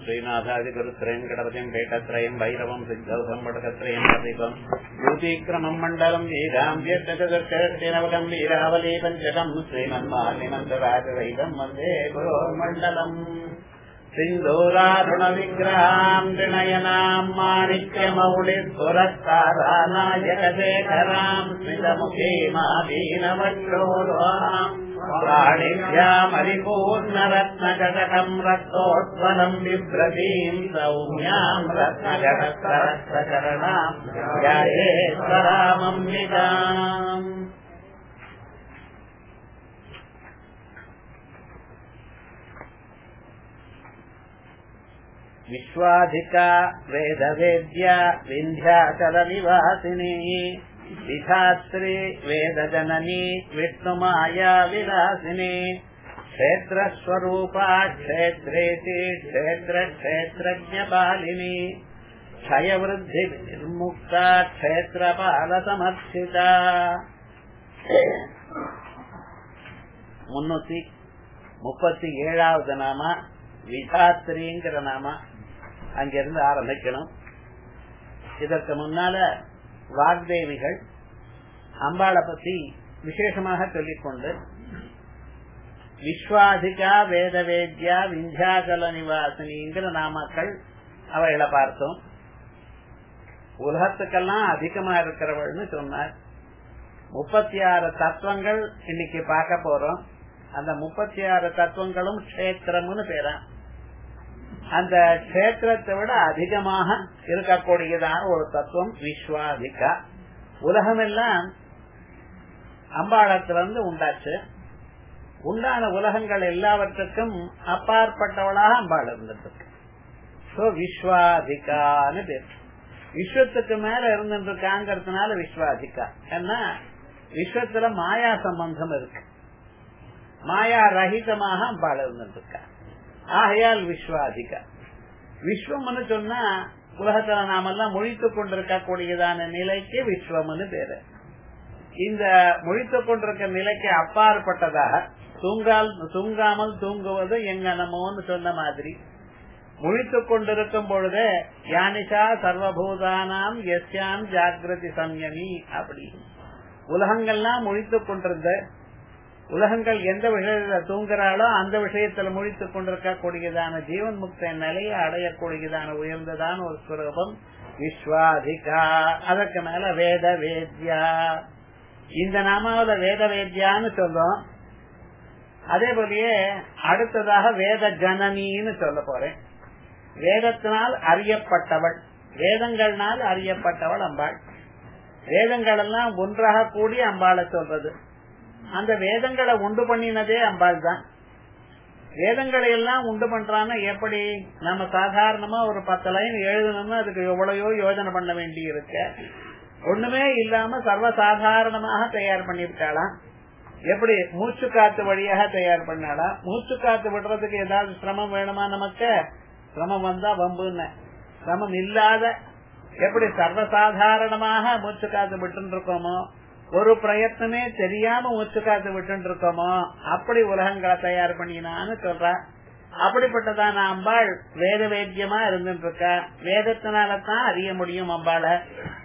श्रीनाथादिगुरुत्रयम् गणपतिम् पेटत्रयम् भैरवम् सिद्धौसम् वटकत्रयम् प्रदीपम् यूतीक्रमम् मण्डलम् वीराम् व्यर्थचतुर्षनवकम् वीरावली पञ्चकम् श्रीमन्मालिनन्दराजवैदम् वन्दे गुरोर्मण्डलम् सिन्धूरारुणविग्रहाम् त्रिनयनाम् माणिक्यमौलिपुरस्कारानायकशेखराम् स्मितमुखीमादीनवक्षोराम् प्राणिभ्यामरिपूर्णरत्नकटकम् रक्तोत्पलम् बिभ्रतीम् सौम्याम् रत्नकटकरणाम् ध्यायेश्वरामम्बिकाम् विश्वाधिका वेदवेद्या विन्ध्याचलनिवासिनी विधात्री वेदजननी विष्णुमाया विलासिनी क्षेत्रस्वरूपा क्षेत्रेति क्षेत्रक्षेत्रज्ञपालिनी क्षयवृद्धिर्मुक्ता क्षेत्रपालसमर्थिता முன்னூத்தி முப்பத்தி ஏழாவது நாம விதாத்திரிங்கிற நாம அங்கிருந்து ஆரம்பிக்கணும் இதற்கு முன்னால வாக்தேவிகள் அம்பாளை பத்தி விசேஷமாக சொல்லிக்கொண்டு விஸ்வாதிகா வேதவேத்யா விந்தியாச்சல நிவாசினிங்கிற நாமக்கள் அவைகளை பார்த்தோம் உலகத்துக்கெல்லாம் அதிகமா இருக்கிறவள்னு சொன்னார் முப்பத்தி ஆறு தத்துவங்கள் இன்னைக்கு பார்க்க போறோம் அந்த முப்பத்தி ஆறு தத்துவங்களும் கஷேத்திரம்னு பேரா அந்த கஷேத்திரத்தை விட அதிகமாக இருக்கக்கூடியதான ஒரு தத்துவம் விஸ்வாதிகா உலகமெல்லாம் அம்பாளத்திலிருந்து உண்டாச்சு உண்டான உலகங்கள் எல்லாவற்றுக்கும் அப்பாற்பட்டவளாக அம்பாள் இருந்துட்டு சோ விஸ்வாதிகான்னு பேர் விஸ்வத்துக்கு மேல இருந்துருக்காங்கிறதுனால விஸ்வாதிகா ஏன்னா விஸ்வத்துல மாயா சம்பந்தம் இருக்கு மாயா ரஹிதமாக அம்பாள் இருந்துருக்கா ஆகையால் விஸ்வாதிகா விஸ்வம்னு சொன்னா உலகத்துல நாமெல்லாம் முழித்துக் கொண்டிருக்கக்கூடியதான நிலைக்கு விஸ்வம்னு பேரு இந்த முழித்துக் கொண்டிருக்க நிலைக்கு அப்பாற்பட்டதாக தூங்கால் தூங்காமல் தூங்குவது எங்க நம்மன்னு சொன்ன மாதிரி முழித்துக் கொண்டிருக்கும் பொழுது யானிஷா சர்வபூதானாம் எஸ்யாம் ஜாகிரதி சம்யமி அப்படி உலகங்கள்லாம் முழித்துக் கொண்டிருந்த உலகங்கள் எந்த விஷயத்துல தூங்குறாளோ அந்த விஷயத்துல முழித்துக் கொண்டிருக்கக்கூடியதான ஜீவன் முக்த நிலையை அடையக்கூடியதான உயர்ந்ததான ஒரு சுரூபம் விஸ்வாதிகா அதற்கு மேல வேத வேத்யா இந்த நாமாவில வேத வேத்யான்னு சொல்லும் அதே போலயே அடுத்ததாக வேத ஜனனின்னு சொல்ல போறேன் வேதத்தினால் அறியப்பட்டவள் வேதங்கள்னால் அறியப்பட்டவள் அம்பாள் வேதங்கள் எல்லாம் ஒன்றாக கூடி அம்பாளை சொல்றது அந்த வேதங்களை உண்டு பண்ணினதே அம்பாள் தான் வேதங்களை எல்லாம் உண்டு பண்றான்னா எப்படி நம்ம சாதாரணமா ஒரு பத்து லைன் எழுதணும்னா அதுக்கு எவ்வளவோ யோஜனை பண்ண வேண்டி இருக்கு ஒண்ணுமே இல்லாம சர்வசாதாரணமாக தயார் பண்ணிருக்காளாம் எப்படி மூச்சு காத்து வழியாக தயார் பண்ணாலாம் மூச்சு காத்து விடுறதுக்கு ஏதாவது சிரமம் வேணுமா நமக்கு சிரமம் வந்தா வம்புன்னு சிரமம் இல்லாத எப்படி சர்வசாதாரணமாக மூச்சு காத்து விட்டு இருக்கோமோ ஒரு பிரயத்னமே தெரியாம மூச்சு காத்து விட்டு இருக்கோமோ அப்படி உலகங்களை தயார் பண்ணினான்னு சொல்ற அப்படிப்பட்டதான அம்பாள் வேத வேத்தியமா இருந்துட்டு இருக்க வேதத்தினாலதான் அறிய முடியும் அம்பாளை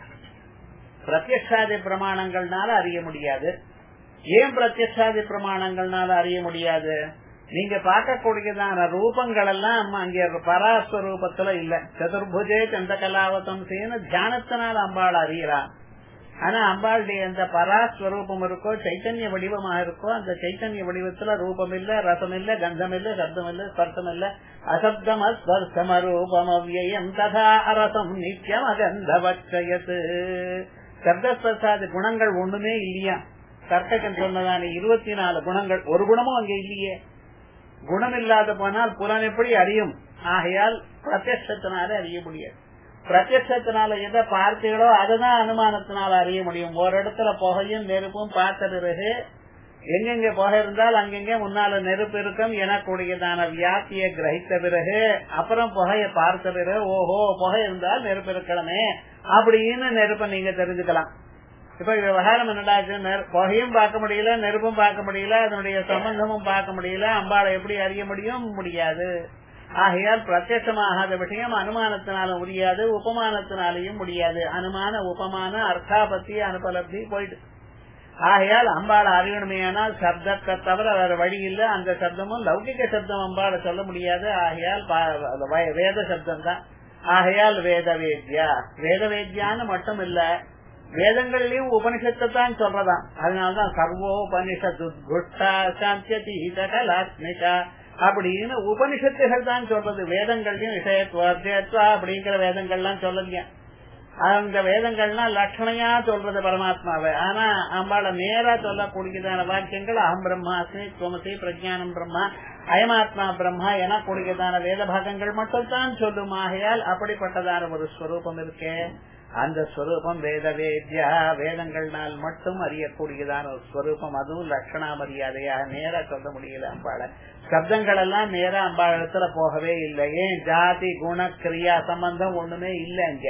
பிரத்யக்ஷாதி பிரமாணங்கள்னால அறிய முடியாது ஏன் பிரத்யக்ஷாதி பிரமாணங்கள்னால அறிய முடியாது நீங்க பார்க்கக்கூடியதான ரூபங்கள் எல்லாம் அங்கே பராஸ்வரூபத்துல இல்ல சதுர்புஜே சந்த கலாவத்தம் செய்யணும் தியானத்தினால் அம்பாள் அறியலாம் ஆனா அம்பாளுடைய எந்த பராஸ்வரூபம் இருக்கோ சைத்தன்ய வடிவமா இருக்கோ அந்த சைத்தன்ய வடிவத்துல ரூபம் இல்ல ரசம் இல்ல கந்தம் இல்ல சப்தம் இல்ல ஸ்பர்சம் இல்ல அசப்தம் அஸ்பர்சம ரூபம் அவ்வியம் ததா அரசம் நித்தியம் அகந்தவச்சயத்து சப்தஸ்பர்சாதி குணங்கள் ஒண்ணுமே இல்லையா கர்த்தகன் சொன்னதான இருபத்தி நாலு குணங்கள் ஒரு குணமும் அங்க இல்லையே குணம் இல்லாத போனால் புலன் எப்படி அறியும் ஆகையால் பிரத்யத்தினால அறிய முடியாது பிரத்யத்தினால எதை பார்த்தீங்களோ அதுதான் அனுமானத்தினால அறிய முடியும் ஒரு இடத்துல புகையும் நெருப்பும் பார்த்த பிறகு எங்கெங்க புகை இருந்தால் அங்கெங்க முன்னால நெருப்பு இருக்கும் எனக்கூடியதான வியாப்தியை கிரகித்த பிறகு அப்புறம் புகையை பார்த்த பிறகு ஓஹோ புகை இருந்தால் நெருப்பு இருக்கணுமே அப்படின்னு நெருப்பை நீங்க தெரிஞ்சுக்கலாம் இப்ப விவகாரம் என்னடாச்சு புகையும் பார்க்க முடியல நெருப்பும் பார்க்க முடியல அதனுடைய சம்பந்தமும் பார்க்க முடியல அம்பாளை எப்படி அறிய முடியும் முடியாது ஆகையால் பிரத்யட்சமாகாத விஷயம் அனுமானத்தினால முடியாது உபமானத்தினாலையும் முடியாது அனுமான உபமான அர்த்தாபத்தி அனுபலப்தி போயிட்டு ஆகையால் அம்பாளை அறியணுமேயானால் சப்தத்தை தவிர வேற வழி இல்ல அந்த சப்தமும் லௌகிக சப்தம் அம்பாளை சொல்ல முடியாது ஆகையால் வேத சப்தம் தான் ஆகையால் வேத வேத்யா வேத வேத்யான்னு மட்டும் இல்ல வேதங்கள்லயும் உபனிஷத்தை தான் சொல்றதாம் அதனாலதான் சர்வோபனிஷத்து குட்டா சாந்தியதீதகலாத்மிகா அப்படின்னு உபனிஷத்துகள் தான் சொல்றது வேதங்கள்லயும் விஷயத்துவா அப்படிங்கிற வேதங்கள்லாம் சொல்லுங்க அந்த வேதங்கள்லாம் லட்சணையா சொல்றது பரமாத்மாவை ஆனா அம்பாள நேரா சொல்லக்கூடியதான வாக்கியங்கள் அகம் பிரம்மாஸ்மி துவமசி பிரஜானம் பிரம்மா அயமாத்மா பிரம்மா என கூடியதான வேத பாகங்கள் மட்டும் தான் சொல்லும் ஆகையால் அப்படிப்பட்டதான ஒரு ஸ்வரூபம் இருக்கே அந்த ஸ்வரூபம் வேத வேத்யா வேதங்கள்னால் மட்டும் அறியக்கூடியதான ஒரு ஸ்வரூபம் அதுவும் லட்சணா மரியாதையாக நேரா சொல்ல முடியல அம்பாள சப்தங்கள் எல்லாம் நேரா அம்பாளத்துல போகவே இல்லை ஏன் ஜாதி குண கிரியா சம்பந்தம் ஒண்ணுமே இல்லை இங்க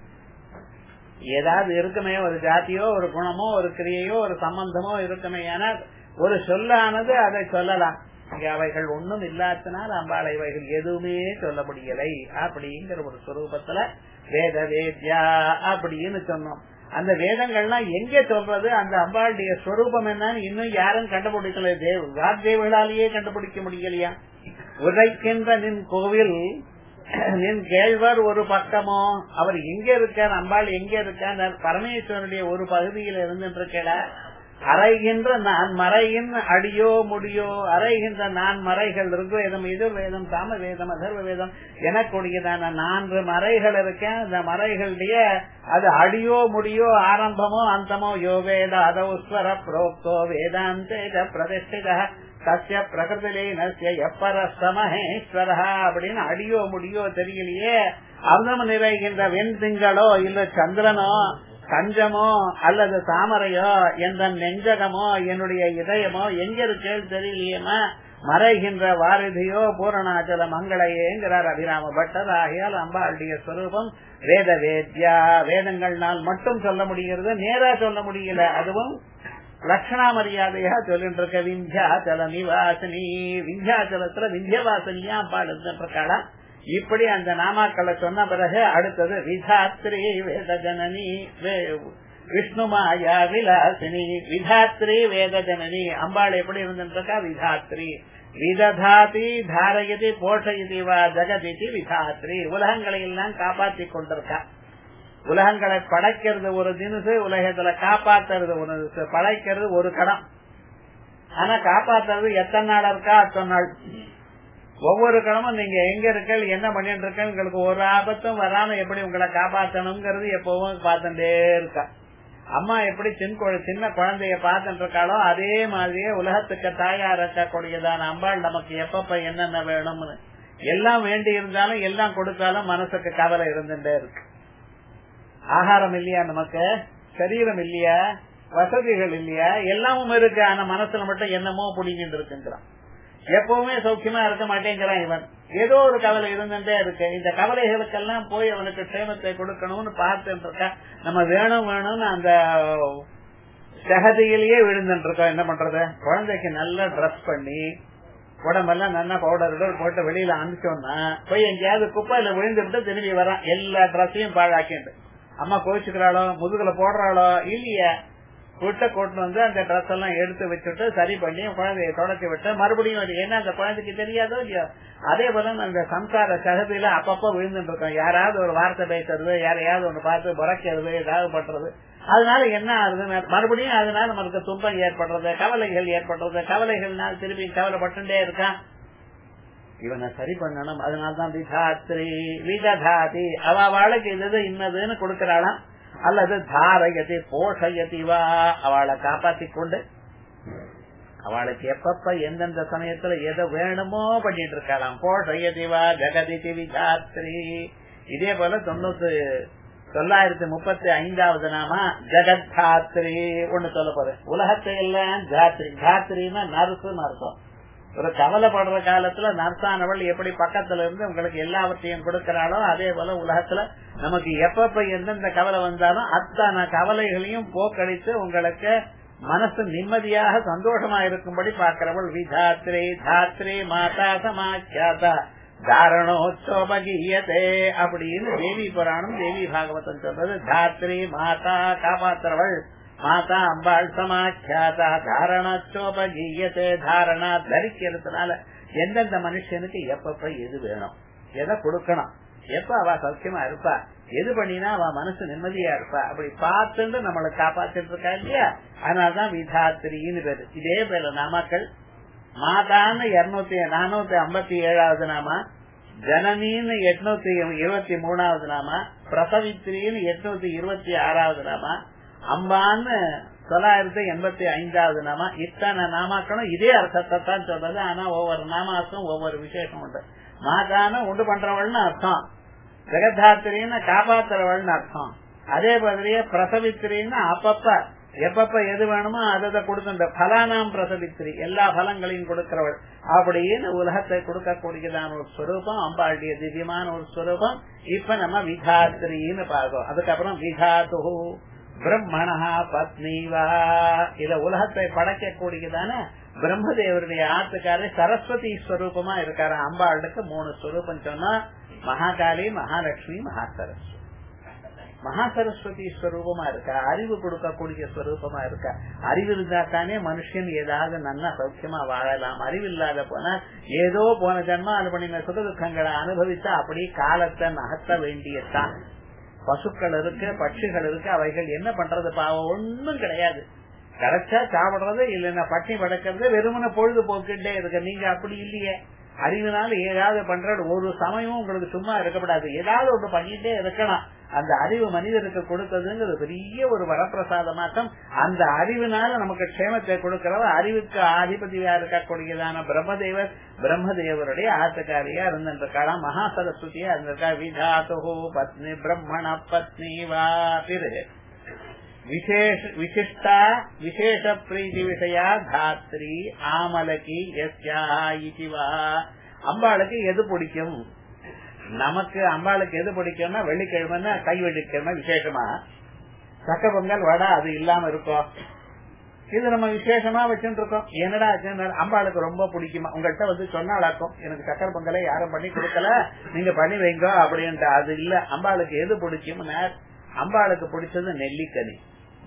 ஏதாவது இருக்குமே ஒரு ஜாதியோ ஒரு குணமோ ஒரு கிரியையோ ஒரு சம்பந்தமோ இருக்குமே ஏன்னா ஒரு சொல்லானது அதை சொல்லலாம் இங்க அவைகள் ஒண்ணும் இல்லாதனால் அம்பாள் இவைகள் எதுவுமே சொல்ல முடியலை அப்படிங்கிற ஒரு சுரூபத்துல வேத வேத்யா அப்படின்னு சொன்னோம் அந்த வேதங்கள்லாம் எங்க சொல்றது அந்த அம்பாளுடைய ஸ்வரூபம் என்னன்னு இன்னும் யாரும் கண்டுபிடிக்கல தேவ வாக்தேவர்களாலேயே கண்டுபிடிக்க முடியலையா உரைக்கின்ற நின் கோவில் நின் கேழ்வர் ஒரு பக்கமோ அவர் எங்க இருக்கார் அம்பாள் எங்க இருக்கார் பரமேஸ்வரனுடைய ஒரு பகுதியில் இருந்துருக்கல அறைகின்ற நான் மறையின் அடியோ முடியோ அறைகின்ற நான் மறைகள் ருக்வேதம் எதிர்வேதம் சாம வேதம் அதர்வ வேதம் எனக்கூடியதான நான்கு மறைகள் இருக்கேன் அந்த மறைகளுடைய அது அடியோ முடியோ ஆரம்பமோ அந்தமோ யோ வேத அதௌஸ்வர புரோக்தோ வேதாந்தேஜ பிரதிஷ்டித சத்திய பிரகிருதிலேனஸ்ய எப்பரஸ்தமஹேஸ்வர அப்படின்னு அடியோ முடியோ தெரியலையே அர்ணம் நிறைகின்ற வெண் திங்களோ இல்ல சந்திரனோ கஞ்சமோ அல்லது தாமரையோ என்ற நெஞ்சகமோ என்னுடைய இதயமோ எங்க இருக்கேன்னு தெரியலையேமா மறைகின்ற வாரதியோ பூரணாச்சல மங்களையேங்கிறார் அபிராம பட்டர் ஆகையால் அம்பாளுடைய ஸ்வரூபம் வேத வேத்யா வேதங்கள்னால் மட்டும் சொல்ல முடிகிறது நேரா சொல்ல முடியல அதுவும் லட்சணா மரியாதையா சொல்லிட்டு இருக்க விந்தியாச்சல நிவாசினி விந்தியாச்சலத்துல விந்தியவாசனியா அம்பாள் இருக்காளா இப்படி அந்த நாமாக்களை சொன்ன பிறகு அடுத்தது விதாத்ரி வேத ஜனனி விஷ்ணு மாயா விலாசினி விதாத்ரி வேத ஜனனி அம்பாள் எப்படி இருந்துருக்கா விதாத்ரி விததாதி தாரயதி போஷயதி வா ஜெகதிதி விதாத்ரி உலகங்களை எல்லாம் காப்பாத்தி கொண்டிருக்கா உலகங்களை படைக்கிறது ஒரு தினசு உலகத்துல காப்பாத்துறது ஒரு படைக்கிறது ஒரு கடம் ஆனா காப்பாத்துறது எத்தனை நாள் இருக்கா அத்தனை நாள் ஒவ்வொரு கடமும் நீங்க எங்க இருக்கல் என்ன பண்ணிட்டு இருக்க உங்களுக்கு ஒரு ஆபத்தும் வராம எப்படி உங்களை காப்பாத்தணுங்கிறது எப்பவும் பார்த்துட்டே இருக்கா அம்மா எப்படி சின்ன சின்ன குழந்தைய பார்த்துட்டு இருக்காளோ அதே மாதிரியே உலகத்துக்கு தாயா இருக்கக்கூடியதான அம்பாள் நமக்கு எப்பப்ப என்னென்ன வேணும்னு எல்லாம் வேண்டி இருந்தாலும் எல்லாம் கொடுத்தாலும் மனசுக்கு கவலை இருந்துட்டே இருக்கு ஆகாரம் இல்லையா நமக்கு சரீரம் இல்லையா வசதிகள் இல்லையா எல்லாமும் இருக்கு ஆனா மனசுல மட்டும் என்னமோ புடிங்கிட்டு இருக்குங்கிறான் எப்பவுமே சௌக்கியமா இருக்க மாட்டேங்கிறான் இவன் ஏதோ ஒரு கவலை இருந்துட்டே இருக்கு இந்த கவலைகளுக்கெல்லாம் போய் அவனுக்கு சேமத்தை கொடுக்கணும்னு பார்த்துட்டு இருக்கா நம்ம வேணும் வேணும்னு அந்த சகதியிலேயே விழுந்துட்டு இருக்கோம் என்ன பண்றது குழந்தைக்கு நல்லா ட்ரெஸ் பண்ணி உடம்பெல்லாம் நல்லா பவுடர் போட்டு வெளியில அனுப்பிச்சோம்னா போய் எங்கேயாவது குப்பையில விழுந்துட்டு திரும்பி வரான் எல்லா ட்ரெஸ்ஸையும் பாழாக்கிட்டு அம்மா கோவிச்சுக்கிறாளோ முதுகுல போடுறாளோ இல்லையா விட்ட கூட்டு வந்து அந்த ட்ரெஸ் எல்லாம் எடுத்து வச்சுட்டு சரி பண்ணி குழந்தைய தொடச்சி விட்டு மறுபடியும் என்ன அந்த குழந்தைக்கு தெரியாதோ இல்லையோ அதே போல அந்த சம்சார சகதியில அப்பப்ப விழுந்துட்டு இருக்கோம் யாராவது ஒரு வார்த்தை பேசுறது யாரையாவது ஒண்ணு பார்த்து புறக்கிறது ஏதாவது பண்றது அதனால என்ன ஆகுது மறுபடியும் அதனால நமக்கு துன்பம் ஏற்படுறது கவலைகள் ஏற்படுறது கவலைகள்னால் திருப்பி கவலைப்பட்டுட்டே இருக்கான் இவனை சரி பண்ணணும் அதனால்தான் விதாத்ரி விததாதி அவ அவளுக்கு இது இன்னதுன்னு கொடுக்கறாளாம் அல்லது தாரயதி போஷயதி வா அவளை காப்பாத்தி கொண்டு அவளுக்கு எப்பப்ப எந்தெந்த சமயத்துல எதை வேணுமோ பண்ணிட்டு இருக்கலாம் போஷயதி வா ஜெகதி விதாத்ரி இதே போல தொண்ணூத்தி தொள்ளாயிரத்தி முப்பத்தி ஐந்தாவது நாமா ஜெகத்தாத்ரி ஒண்ணு சொல்ல போறேன் உலகத்தை எல்லாம் ஜாத்ரி ஜாத்ரின்னா நர்சுன்னு அர்த்தம் ஒரு கவலைப்படுற காலத்துல நர்சானவள் எப்படி பக்கத்துல இருந்து உங்களுக்கு எல்லாவற்றையும் கொடுக்கிறாளோ அதே போல உலகத்துல நமக்கு எப்பப்ப எந்தெந்த கவலை வந்தாலும் அத்தனை கவலைகளையும் போக்கடித்து உங்களுக்கு மனசு நிம்மதியாக சந்தோஷமா இருக்கும்படி பாக்கிறவள் விதாத்ரி தாத்ரி மாதா சமாக்கியாதா தாரணோத்சோபகீயத்தே அப்படின்னு தேவி புராணம் தேவி பாகவதம் சொல்றது தாத்ரி மாதா காப்பாத்துறவள் மாதா அம்பாள் சமாக்கியாதா தாரணோத்சோபகீயத்தே தாரணா தரிக்கிறதுனால எந்தெந்த மனுஷனுக்கு எப்பப்ப எது வேணும் எதை கொடுக்கணும் எப்ப அவ சௌக்கியமா இருப்பா எது பண்ணினா அவ மனசு நிம்மதியா இருப்பா அப்படி பார்த்துட்டு நம்மளை காப்பாத்திட்டு இருக்கா இல்லையா அதனாலதான் விதாத்திரின்னு பேரு இதே பேர்ல நாமக்கள் மாதான்னு இருநூத்தி நானூத்தி ஐம்பத்தி ஏழாவது நாமா ஜனனின்னு எட்நூத்தி இருபத்தி மூணாவது நாமா பிரசவித்திரின்னு எட்நூத்தி இருபத்தி ஆறாவது நாமா அம்பான்னு தொள்ளாயிரத்தி எண்பத்தி ஐந்தாவது நாமா இத்தனை நாமாக்களும் இதே அர்த்தத்தை தான் சொல்றது ஆனா ஒவ்வொரு நாமாக்கும் ஒவ்வொரு விசேஷம் உண்டு மாதான உண்டு பண்றவள்னு அர்த்தம் ஜெகதாத்திரின்னு காப்பாத்துறவள்னு அர்த்தம் அதே மாதிரியே பிரசவித்திரின்னு அப்பப்ப எப்பப்ப எது வேணுமோ அதை கொடுக்கின்ற பலானாம் பிரசவித்திரி எல்லா பலங்களையும் கொடுக்கிறவள் அப்படின்னு உலகத்தை கொடுக்கக்கூடியதான ஒரு ஸ்வரூபம் அம்பாளுடைய திவ்யமான ஒரு ஸ்வரூபம் இப்ப நம்ம விதாத்திரின்னு பார்க்கோம் அதுக்கப்புறம் விதாத்து பிரம்மணா பத்னிவா இத உலகத்தை படைக்கக்கூடியதான பிரம்மதேவருடைய ஆத்துக்காரே சரஸ்வதி ஸ்வரூபமா இருக்காரு அம்பாளுக்கு மூணு ஸ்வரூபம் சொன்னா மகாகாளி மகாலட்சுமி மகாசரஸ்வதி மகாசரஸ்வதி ஸ்வரூபமா இருக்கா அறிவு கொடுக்கக்கூடிய ஸ்வரூபமா இருக்கா அறிவு இருந்தா தானே மனுஷன் ஏதாவது நல்லா சௌக்கியமா வாழலாம் அறிவு இல்லாத போனா ஏதோ போன ஜன்மா அது பண்ணின சுக துக்கங்களை அனுபவித்தா அப்படி காலத்தை நகர்த்த வேண்டியதான் பசுக்கள் இருக்கு பட்சிகள் இருக்கு அவைகள் என்ன பண்றது பாவம் ஒண்ணும் கிடையாது கிடைச்சா சாப்பிடுறது இல்லைன்னா பட்டி படக்கிறது வெறுமன பொழுது போக்கிட்டே இருக்கு நீங்க அப்படி இல்லையே அறிவினால ஏதாவது பண்ற ஒரு சமயமும் உங்களுக்கு சும்மா இருக்கப்படாது ஏதாவது ஒன்று பண்ணிட்டே இருக்கலாம் அந்த அறிவு மனிதருக்கு கொடுத்ததுங்கிறது பெரிய ஒரு வரப்பிரசாதமாட்டம் அந்த அறிவினால நமக்கு க்ஷேமத்தை கொடுக்கிறவர் அறிவுக்கு அதிபதியா இருக்கக்கூடியதான பிரம்மதேவர் பிரம்மதேவருடைய ஆசக்காரியா இருந்திருக்காளாம் மகா சரஸ்வதியா இருந்திருக்கா விதாத்து பத்னி பிரம்மண பத்னி வா பிறகு விசேஷ விசிஷ்டா விசேஷ பிரீதி விஷயா தாத்ரி ஆமலகி எஸ்யா இதுவா அம்பாளுக்கு எது பிடிக்கும் நமக்கு அம்பாளுக்கு எது பிடிக்கும்னா வெள்ளிக்கிழமைன்னா கை வெள்ளிக்கிழமை விசேஷமா சக்க பொங்கல் வடை அது இல்லாம இருக்கும் இது நம்ம விசேஷமா வச்சுட்டு இருக்கோம் என்னடா அம்பாளுக்கு ரொம்ப பிடிக்குமா உங்கள்கிட்ட வந்து சொன்னாலாக்கும் எனக்கு சக்கர பொங்கலை யாரும் பண்ணி கொடுக்கல நீங்க பண்ணி வைங்க அப்படின்ட்டு அது இல்ல அம்பாளுக்கு எது பிடிக்கும்னா அம்பாளுக்கு பிடிச்சது நெல்லிக்கனி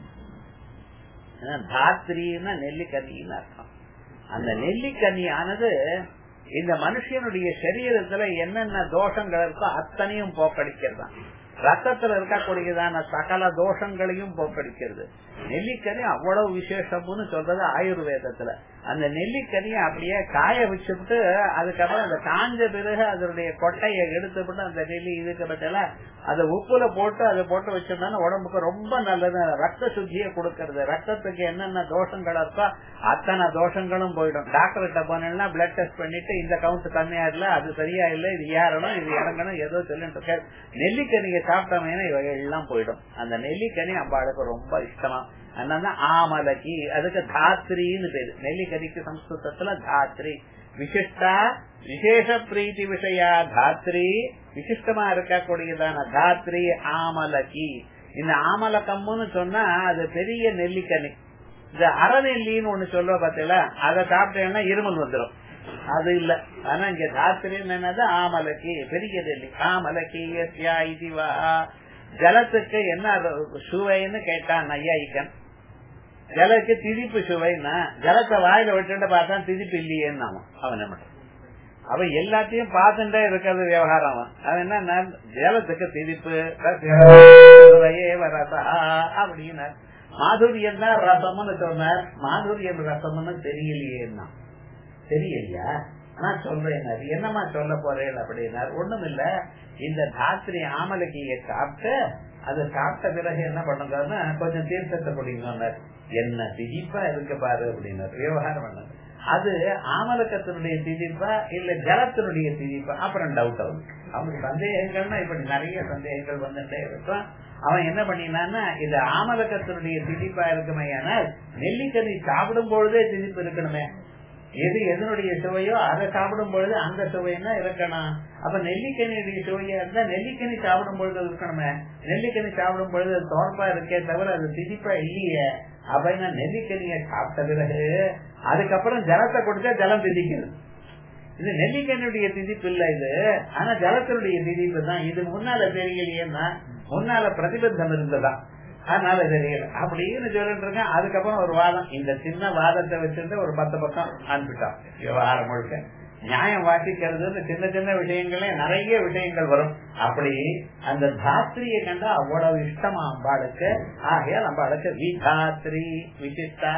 தாத்திரின்னா நெல்லிக்கனின்னு அர்த்தம் அந்த நெல்லிக்கனி ஆனது இந்த மனுஷனுடைய சரீரத்துல என்னென்ன தோஷங்கள் இருக்கோ அத்தனையும் போக்கடிக்கிறது ரத்தத்துல இருக்கக்கூடியதான சகல தோஷங்களையும் போக்கடிக்கிறது நெல்லிக்கனி அவ்வளவு விசேஷம்னு சொல்றது ஆயுர்வேதத்துல அந்த நெல்லிக்கனியை அப்படியே காய வச்சுட்டு அதுக்கப்புறம் அந்த காஞ்ச பிறகு அதனுடைய கொட்டையை எடுத்துவிட்டு அந்த நெல்லி இதுக்கு பத்தில அதை உப்புல போட்டு அதை போட்டு வச்சிருந்தா உடம்புக்கு ரொம்ப நல்லது ரத்த சுத்தியை கொடுக்கறது ரத்தத்துக்கு என்னென்ன தோஷங்கள் இருக்கோ அத்தனை தோஷங்களும் போயிடும் டாக்டர் கிட்ட போனேன்னா பிளட் டெஸ்ட் பண்ணிட்டு இந்த கவுண்ட் கம்மியா இல்ல அது சரியா இல்ல இது ஏறணும் இது இறங்கணும் ஏதோ சொல்லிட்டு இருக்க நெல்லிக்கனியை சாப்பிட்டோம்னா இவைகள் எல்லாம் போயிடும் அந்த நெல்லிக்கனி அம்பாளுக்கு ரொம்ப இஷ்டமா அதனால ஆமலகி அதுக்கு தாத்ரின்னு பேரு நெல்லிக்கனிக்கு சம்ஸ்கிருதத்துல தாத்ரி விசிஷ்டா விசேஷ பிரீத்தி விஷயா தாத்ரி விசிஷ்டமா இருக்கக்கூடியதான தாத்ரி ஆமலகி இந்த ஆமலக்கம்னு சொன்னா அது பெரிய நெல்லிக்கனி இந்த அறநெல்லின்னு ஒண்ணு சொல்லுவ பாத்தீங்களா அதை சாப்பிட்டேன்னா இருமல் வந்துடும் அது இல்ல ஆனா இங்க தாத்திரின்னு என்னது ஆமலக்கி பெரிய நெல்லி ஆமலக்கி இதுவா ஜலத்துக்கு என்ன சுவைன்னு கேட்டான் நையாயிக்கன் ஜலக்கு திதிப்பு சுவைன்னா ஜலத்தை வாயில விட்டுட்டு பார்த்தா திதிப்பு இல்லையேன்னு அவன் என்ன அவன் எல்லாத்தையும் பார்த்துட்டே இருக்கிறது விவகாரம் அவன் அவன் என்ன ஜலத்துக்கு திதிப்பு ரசா அப்படின்னா மாதுரியம் தான் ரசம்னு சொன்னார் மாதுரியம் ரசம்னு தெரியலையேன்னா தெரியலையா நான் சொல்றேன் என்னமா சொல்ல போறேன் அப்படின்னா ஒண்ணும் இல்ல இந்த தாத்திரி ஆமலக்கிய சாப்பிட்டு அதை சாப்பிட்ட பிறகு என்ன பண்ணுங்கன்னா கொஞ்சம் தீர்த்தத்தை குடிக்கணும் என்ன திதிப்பா இருக்கு பாரு அப்படின்னாரு விவகாரம் பண்ணது அது ஆமலக்கத்தினுடைய திதிப்பா இல்ல ஜலத்தினுடைய திதிப்பா அப்புறம் டவுட் ஆகுது அவனுக்கு சந்தேகங்கள்னா இப்படி நிறைய சந்தேகங்கள் வந்துட்டே இருக்கும் அவன் என்ன பண்ணினான்னா இது ஆமலக்கத்தினுடைய திதிப்பா இருக்குமே ஆனால் நெல்லிக்கனி சாப்பிடும் பொழுதே திதிப்பு இருக்கணுமே எது எதனுடைய சுவையோ அதை சாப்பிடும் பொழுது அந்த சுவைன்னா இருக்கணும் அப்ப நெல்லிக்கனியுடைய சுவையா இருந்தா நெல்லிக்கனி சாப்பிடும் பொழுது இருக்கணுமே நெல்லிக்கனி சாப்பிடும் பொழுது அது தோற்பா இருக்கே தவிர அது திதிப்பா இல்லையே அப்படின்னா நெல்லிக்கனிய சாப்பிட்ட பிறகு அதுக்கப்புறம் ஜலத்தை கொடுத்தா ஜலம் திதிக்கணும் இது நெல்லிக்கண்ணுடைய திதிப்பு இல்ல இது ஆனா ஜலத்தினுடைய திதிப்பு தான் இது முன்னால தெரியலையேன்னா முன்னால பிரதிபந்தம் இருந்ததா அதனால தெரியல அப்படின்னு சொல்லிட்டு இருக்கேன் அதுக்கப்புறம் ஒரு வாதம் இந்த சின்ன வாதத்தை வச்சிருந்து ஒரு பத்து பக்கம் அனுப்பிட்டான் விவகாரம் முழுக்க நியாயம் வாசிக்கிறது சின்ன சின்ன விஷயங்களே நிறைய விஷயங்கள் வரும் அப்படி அந்த தாத்ரியை கண்டா அவ்வளவு இஷ்டமா அம்பாளுக்கு ஆகையால் அம்பாளுக்கு விதாத்ரி விசிஷ்டா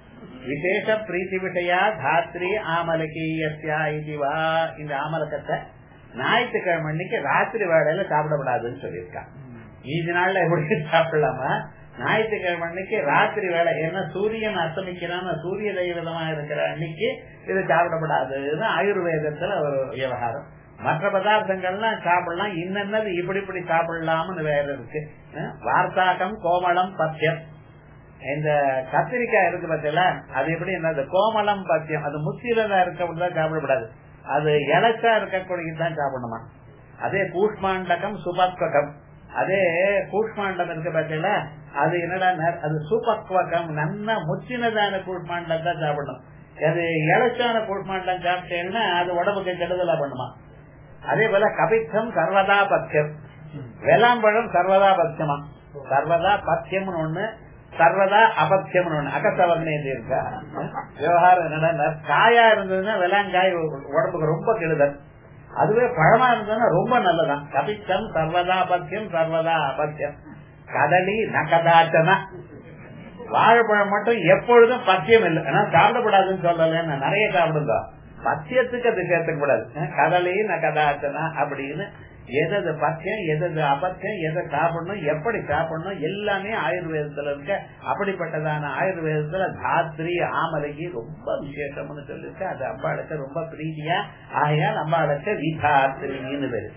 விசேஷ பிரீத்தி விஷயா தாத்ரி ஆமலகீயத்யா இதுவா இந்த ஆமலக்கத்தை ஞாயிற்றுக்கிழமை அன்னைக்கு ராத்திரி வேலையில சாப்பிடக்கூடாதுன்னு சொல்லியிருக்கான் மீதி நாள்ல எப்படி சாப்பிடலாமா ஞாயிற்றுக்கிழமை அன்னைக்கு ராத்திரி வேலை ஏன்னா சூரியன் அஸ்தமிக்கிறான் சூரிய தெய்வதமா இருக்கிற அன்னைக்கு இது சாப்பிடப்படாதுன்னு ஆயுர்வேதத்துல ஒரு விவகாரம் மற்ற பதார்த்தங்கள்லாம் சாப்பிடலாம் இன்னது இப்படி இப்படி சாப்பிடலாம்னு வேற இருக்கு வார்த்தாக்கம் கோமளம் பத்தியம் இந்த கத்திரிக்காய் இருக்கு பார்த்தல அது எப்படி என்னது கோமளம் பத்தியம் அது முத்திரதா இருக்கக்கூடியதான் சாப்பிடக்கூடாது அது இலச்சா இருக்கக்கூடியதான் சாப்பிடணுமா அதே கூஷ்மாண்டகம் சுபத்வகம் அதே கூஷ்மாண்டம் இருக்கு பார்த்தீங்களா அது என்னடா அது சூபக்வகம் நன்னா முச்சினதான கூஷ்மாண்டம் தான் சாப்பிடணும் அது இலச்சான கூஷ்மாண்டம் சாப்பிட்டேன்னா அது உடம்புக்கு கெடுதலா பண்ணுமா அதே போல கபித்தம் சர்வதா பத்தியம் வெளாம்பழம் சர்வதா பத்தியமா சர்வதா பத்தியம்னு ஒண்ணு சர்வதா அபத்தியம்னு ஒண்ணு அகசவர்ணே இருக்கா விவகாரம் என்னடா காயா இருந்ததுன்னா வெளாங்காய் உடம்புக்கு ரொம்ப கெடுதல் அதுவே பழமா இருந்ததுன்னா ரொம்ப நல்லதான் கபித்தம் சர்வதா பத்தியம் சர்வதா அபத்தியம் கடலி நகதாச்சனா வாழைப்பழம் மட்டும் எப்பொழுதும் பத்தியம் இல்லை ஏன்னா சாப்பிடக்கூடாதுன்னு சொல்லல நிறைய சாப்பிடுங்க பத்தியத்துக்கு அது சேர்த்துக்க கூடாது கடலி நகதாச்சனா அப்படின்னு எதது பத்தியம் எதது அபத்தியம் எதை சாப்பிடணும் எப்படி சாப்பிடணும் எல்லாமே ஆயுர்வேதத்துல இருக்க அப்படிப்பட்டதான ஆயுர்வேதத்துல தாத்ரி ஆமலைக்கு ரொம்ப விசேஷம்னு சொல்லிருக்கு அது அம்பாளுக்கு ரொம்ப பிரீதியா ஆகையால் அம்பாளுக்கு விதாத்ரின்னு பேரு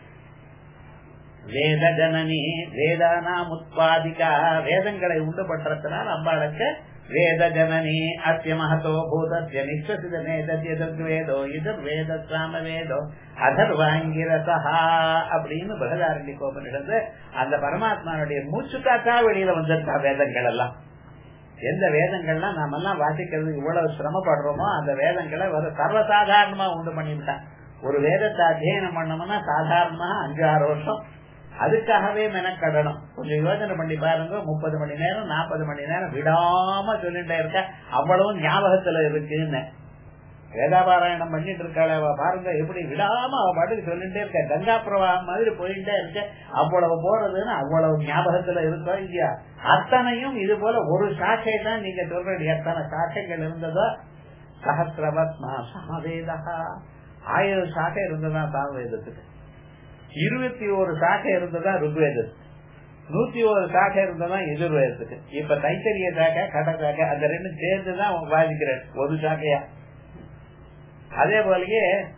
வேத ஜனனி வேதானாம் உத்பாதிகா வேதங்களை உண்டு பண்றதுனால் அம்பாளுக்கு வேத ஜனனி அத்திய மகதோ பூதத்திய நிஸ்வசித வேதோ இது வேத சாம வேதோ அதர்வாங்கிரசா அப்படின்னு பகதாரண்ய கோபனிடந்து அந்த பரமாத்மானுடைய மூச்சு காத்தா வெளியில வந்திருக்கா வேதங்கள் எல்லாம் எந்த வேதங்கள்லாம் நாம எல்லாம் வாசிக்கிறது இவ்வளவு சிரமப்படுறோமோ அந்த வேதங்களை ஒரு சர்வசாதாரணமா உண்டு பண்ணிவிட்டான் ஒரு வேதத்தை அத்தியனம் பண்ணோம்னா சாதாரணமா அஞ்சு ஆறு வருஷம் அதுக்காகவே மெனக்கடணும் கொஞ்சம் யோசனை பண்ணி பாருங்க முப்பது மணி நேரம் நாற்பது மணி நேரம் விடாம சொல்லிட்டே இருக்க அவ்வளவு ஞாபகத்துல இருக்குன்னு வேதாபாராயணம் பண்ணிட்டு இருக்காள பாருங்க எப்படி விடாம அவ பாட்டுக்கு சொல்லிட்டே இருக்க கங்கா பிரவாகம் மாதிரி போயிட்டே இருக்க அவ்வளவு போறதுன்னு அவ்வளவு ஞாபகத்துல இருக்கோ இல்லையா அத்தனையும் இது போல ஒரு சாக்கை தான் நீங்க சொல்றது எத்தனை சாக்கைகள் இருந்ததோ சகசிரவத்மா சமவேதா ஆயிரம் சாக்கை இருந்ததா சாமவேதத்துக்கு இருபத்தி ஒரு சாக்கை இருந்ததா ருக்வேதத்துக்கு நூத்தி ஒரு சாக்கை இருந்ததா எதிர்வேதத்துக்கு இப்ப தைத்தரிய சாக்கை கட சாக்கை அந்த ரெண்டும் சேர்ந்துதான் வாதிக்கிறேன் ஒரு சாக்கையா அதே போலயே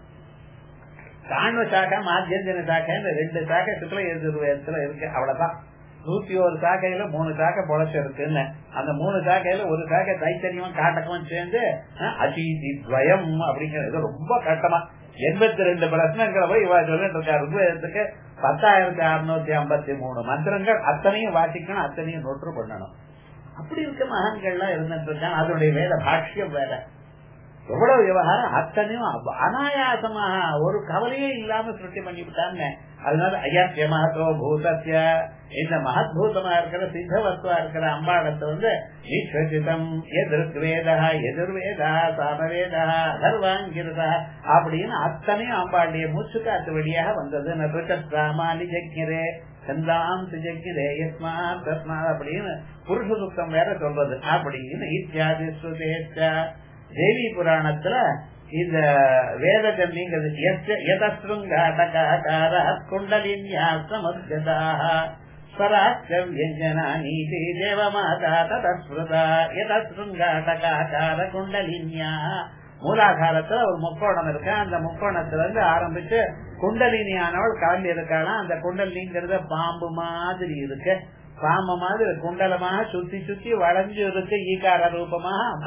தாழ்வ சாக்கை மாத்தியந்தின சாக்கைன்னு ரெண்டு சாக்கை சுக்ல எதிர்வேதத்துல இருக்கு அவ்வளவுதான் நூத்தி ஒரு சாக்கையில மூணு சாக்கை பொழைச்சு இருக்குன்னு அந்த மூணு சாக்கையில ஒரு சாக்கை தைத்தரியமும் காட்டக்கமும் சேர்ந்து அதிதி துவயம் அப்படிங்கிறது ரொம்ப கட்டமா எண்பத்தி ரெண்டு பிரச்சனைகளை போய் இவா சொல்லிட்டு இருக்கா ருக்வேதத்துக்கு பத்தாயிரத்தி அறுநூத்தி ஐம்பத்தி மூணு மந்திரங்கள் அத்தனையும் வாசிக்கணும் அத்தனையும் நோற்று பண்ணணும் அப்படி இருக்க மகன்கள்லாம் இருந்துட்டு இருக்காங்க அதனுடைய வேத பாஷ்யம் வேற எவ்வளவு விவகாரம் அத்தனையும் அனாயாசமாக ஒரு கவலையே இல்லாம சுருட்டி பண்ணிவிட்டாங்க அதனால ஐயாத்திய மகத்துவ பூதத்திய இந்த மகத்பூதமா இருக்கிற சித்தவத்துவா இருக்கிற அம்பாடத்தை வந்து ஈஸ்வசிதம் எதிர்வேதா எதிர்வேதா சாமவேதா அதர்வாங்கிருதா அப்படின்னு அத்தனையும் அம்பாளுடைய மூச்சு காத்து வழியாக வந்தது நுச்சமாலி ஜக்ஞரே சந்தாம் ஜக்ஞரே யஸ்மாத் தஸ்மாத் அப்படின்னு புருஷ சுத்தம் வேற சொல்றது அப்படின்னு இத்தியாதி சுதேச்சா தேவி புராணத்துல இந்த வேத கன்னிங்கிறது எதஸ்ருங்காட்டகார குண்டலின்யாசமஸ்கதாக ஸ்வராஜ்யஞ்சனா நீதி தேவமாதா ததஸ்ருதா எதஸ்ருங்காட்டகார குண்டலின்யா மூலாதாரத்துல ஒரு முக்கோணம் இருக்கு அந்த முக்கோணத்துல இருந்து ஆரம்பிச்சு குண்டலினியானவள் கிளம்பி இருக்காளாம் அந்த குண்டலிங்கிறத பாம்பு மாதிரி இருக்கு பாம்பு மாதிரி குண்டலமாக சுத்தி சுத்தி வளைஞ்சு இருக்கு ஈகார ரூபமாக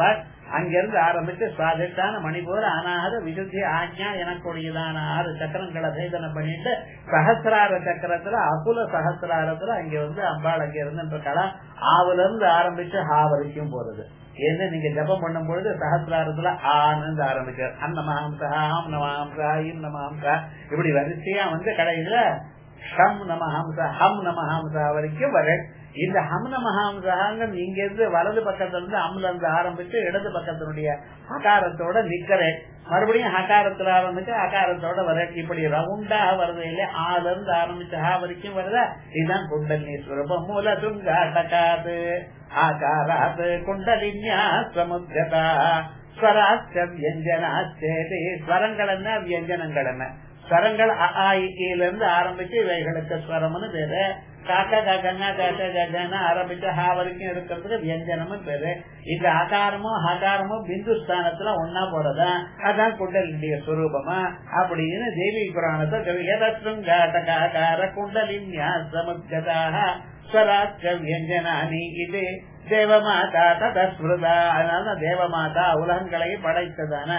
அங்கிருந்து ஆரம்பிச்சு சுவாதிஷ்டான மணிபூர் அனாத விசுத்தி ஆக்ஞா எனக்கூடியதான ஆறு சக்கரங்களை சேதனம் பண்ணிட்டு சகசிரார சக்கரத்துல அகுல சகசிராரத்துல அங்க வந்து அம்பாள் அங்க இருந்துருக்கலாம் ஆவுல இருந்து ஆரம்பிச்சு ஹா வரைக்கும் போறது ஏன்னு நீங்க ஜபம் பண்ணும் பொழுது சகசிராரத்துல ஆனந்து ஆரம்பிச்சார் அன்னமஹம்சா ஆம் நமஹம்சா இம் நமஹம்சா இப்படி வரிசையா வந்து கடையில ஹம் நமஹம்சா ஹம் நமஹம்சா வரைக்கும் வர இந்த ஹம் நமஹம்சாங்க இங்க இருந்து வலது பக்கத்துல இருந்து அம்ல இருந்து ஆரம்பிச்சு இடது பக்கத்தினுடைய அகாரத்தோட நிக்கிறேன் மறுபடியும் ஹகாரத்துல ஆரம்பிச்சு அகாரத்தோட வர இப்படி ரவுண்டா வருது இல்ல ஆல இருந்து ஆரம்பிச்சு ஹா வரைக்கும் வருதா இதுதான் குண்டலினி ஸ்வரூபம் மூல துங்காட்டகாது ஆகாராத் குண்டலின்யா சமுத்திரதா ஸ்வராச்ச வியஞ்சனாச்சேதி ஸ்வரங்கள் என்ன வியஞ்சனங்கள் என்ன ஸ்வரங்கள் அஆயில இருந்து ஆரம்பிச்சு இவைகளுக்கு ஸ்வரம்னு பேரு காக்கா காக்கங்க காக்கா காக்கன்னு ஆரம்பிச்சு ஹா வரைக்கும் இருக்கிறதுக்கு வியஞ்சனமும் பேரு இந்த ஆகாரமும் ஹகாரமும் பிந்து ஸ்தானத்துல ஒன்னா போறதா அதான் குண்டலினுடைய ஸ்வரூபமா அப்படின்னு தேவி புராணத்தை கவியதற்கார குண்டலின்யா சமுத்கதாக ஸ்வராச்ச வியஞ்சனானி இது தேவமாதா ததஸ்மிருதா அதனால தேவமாதா உலகங்களை படைத்ததான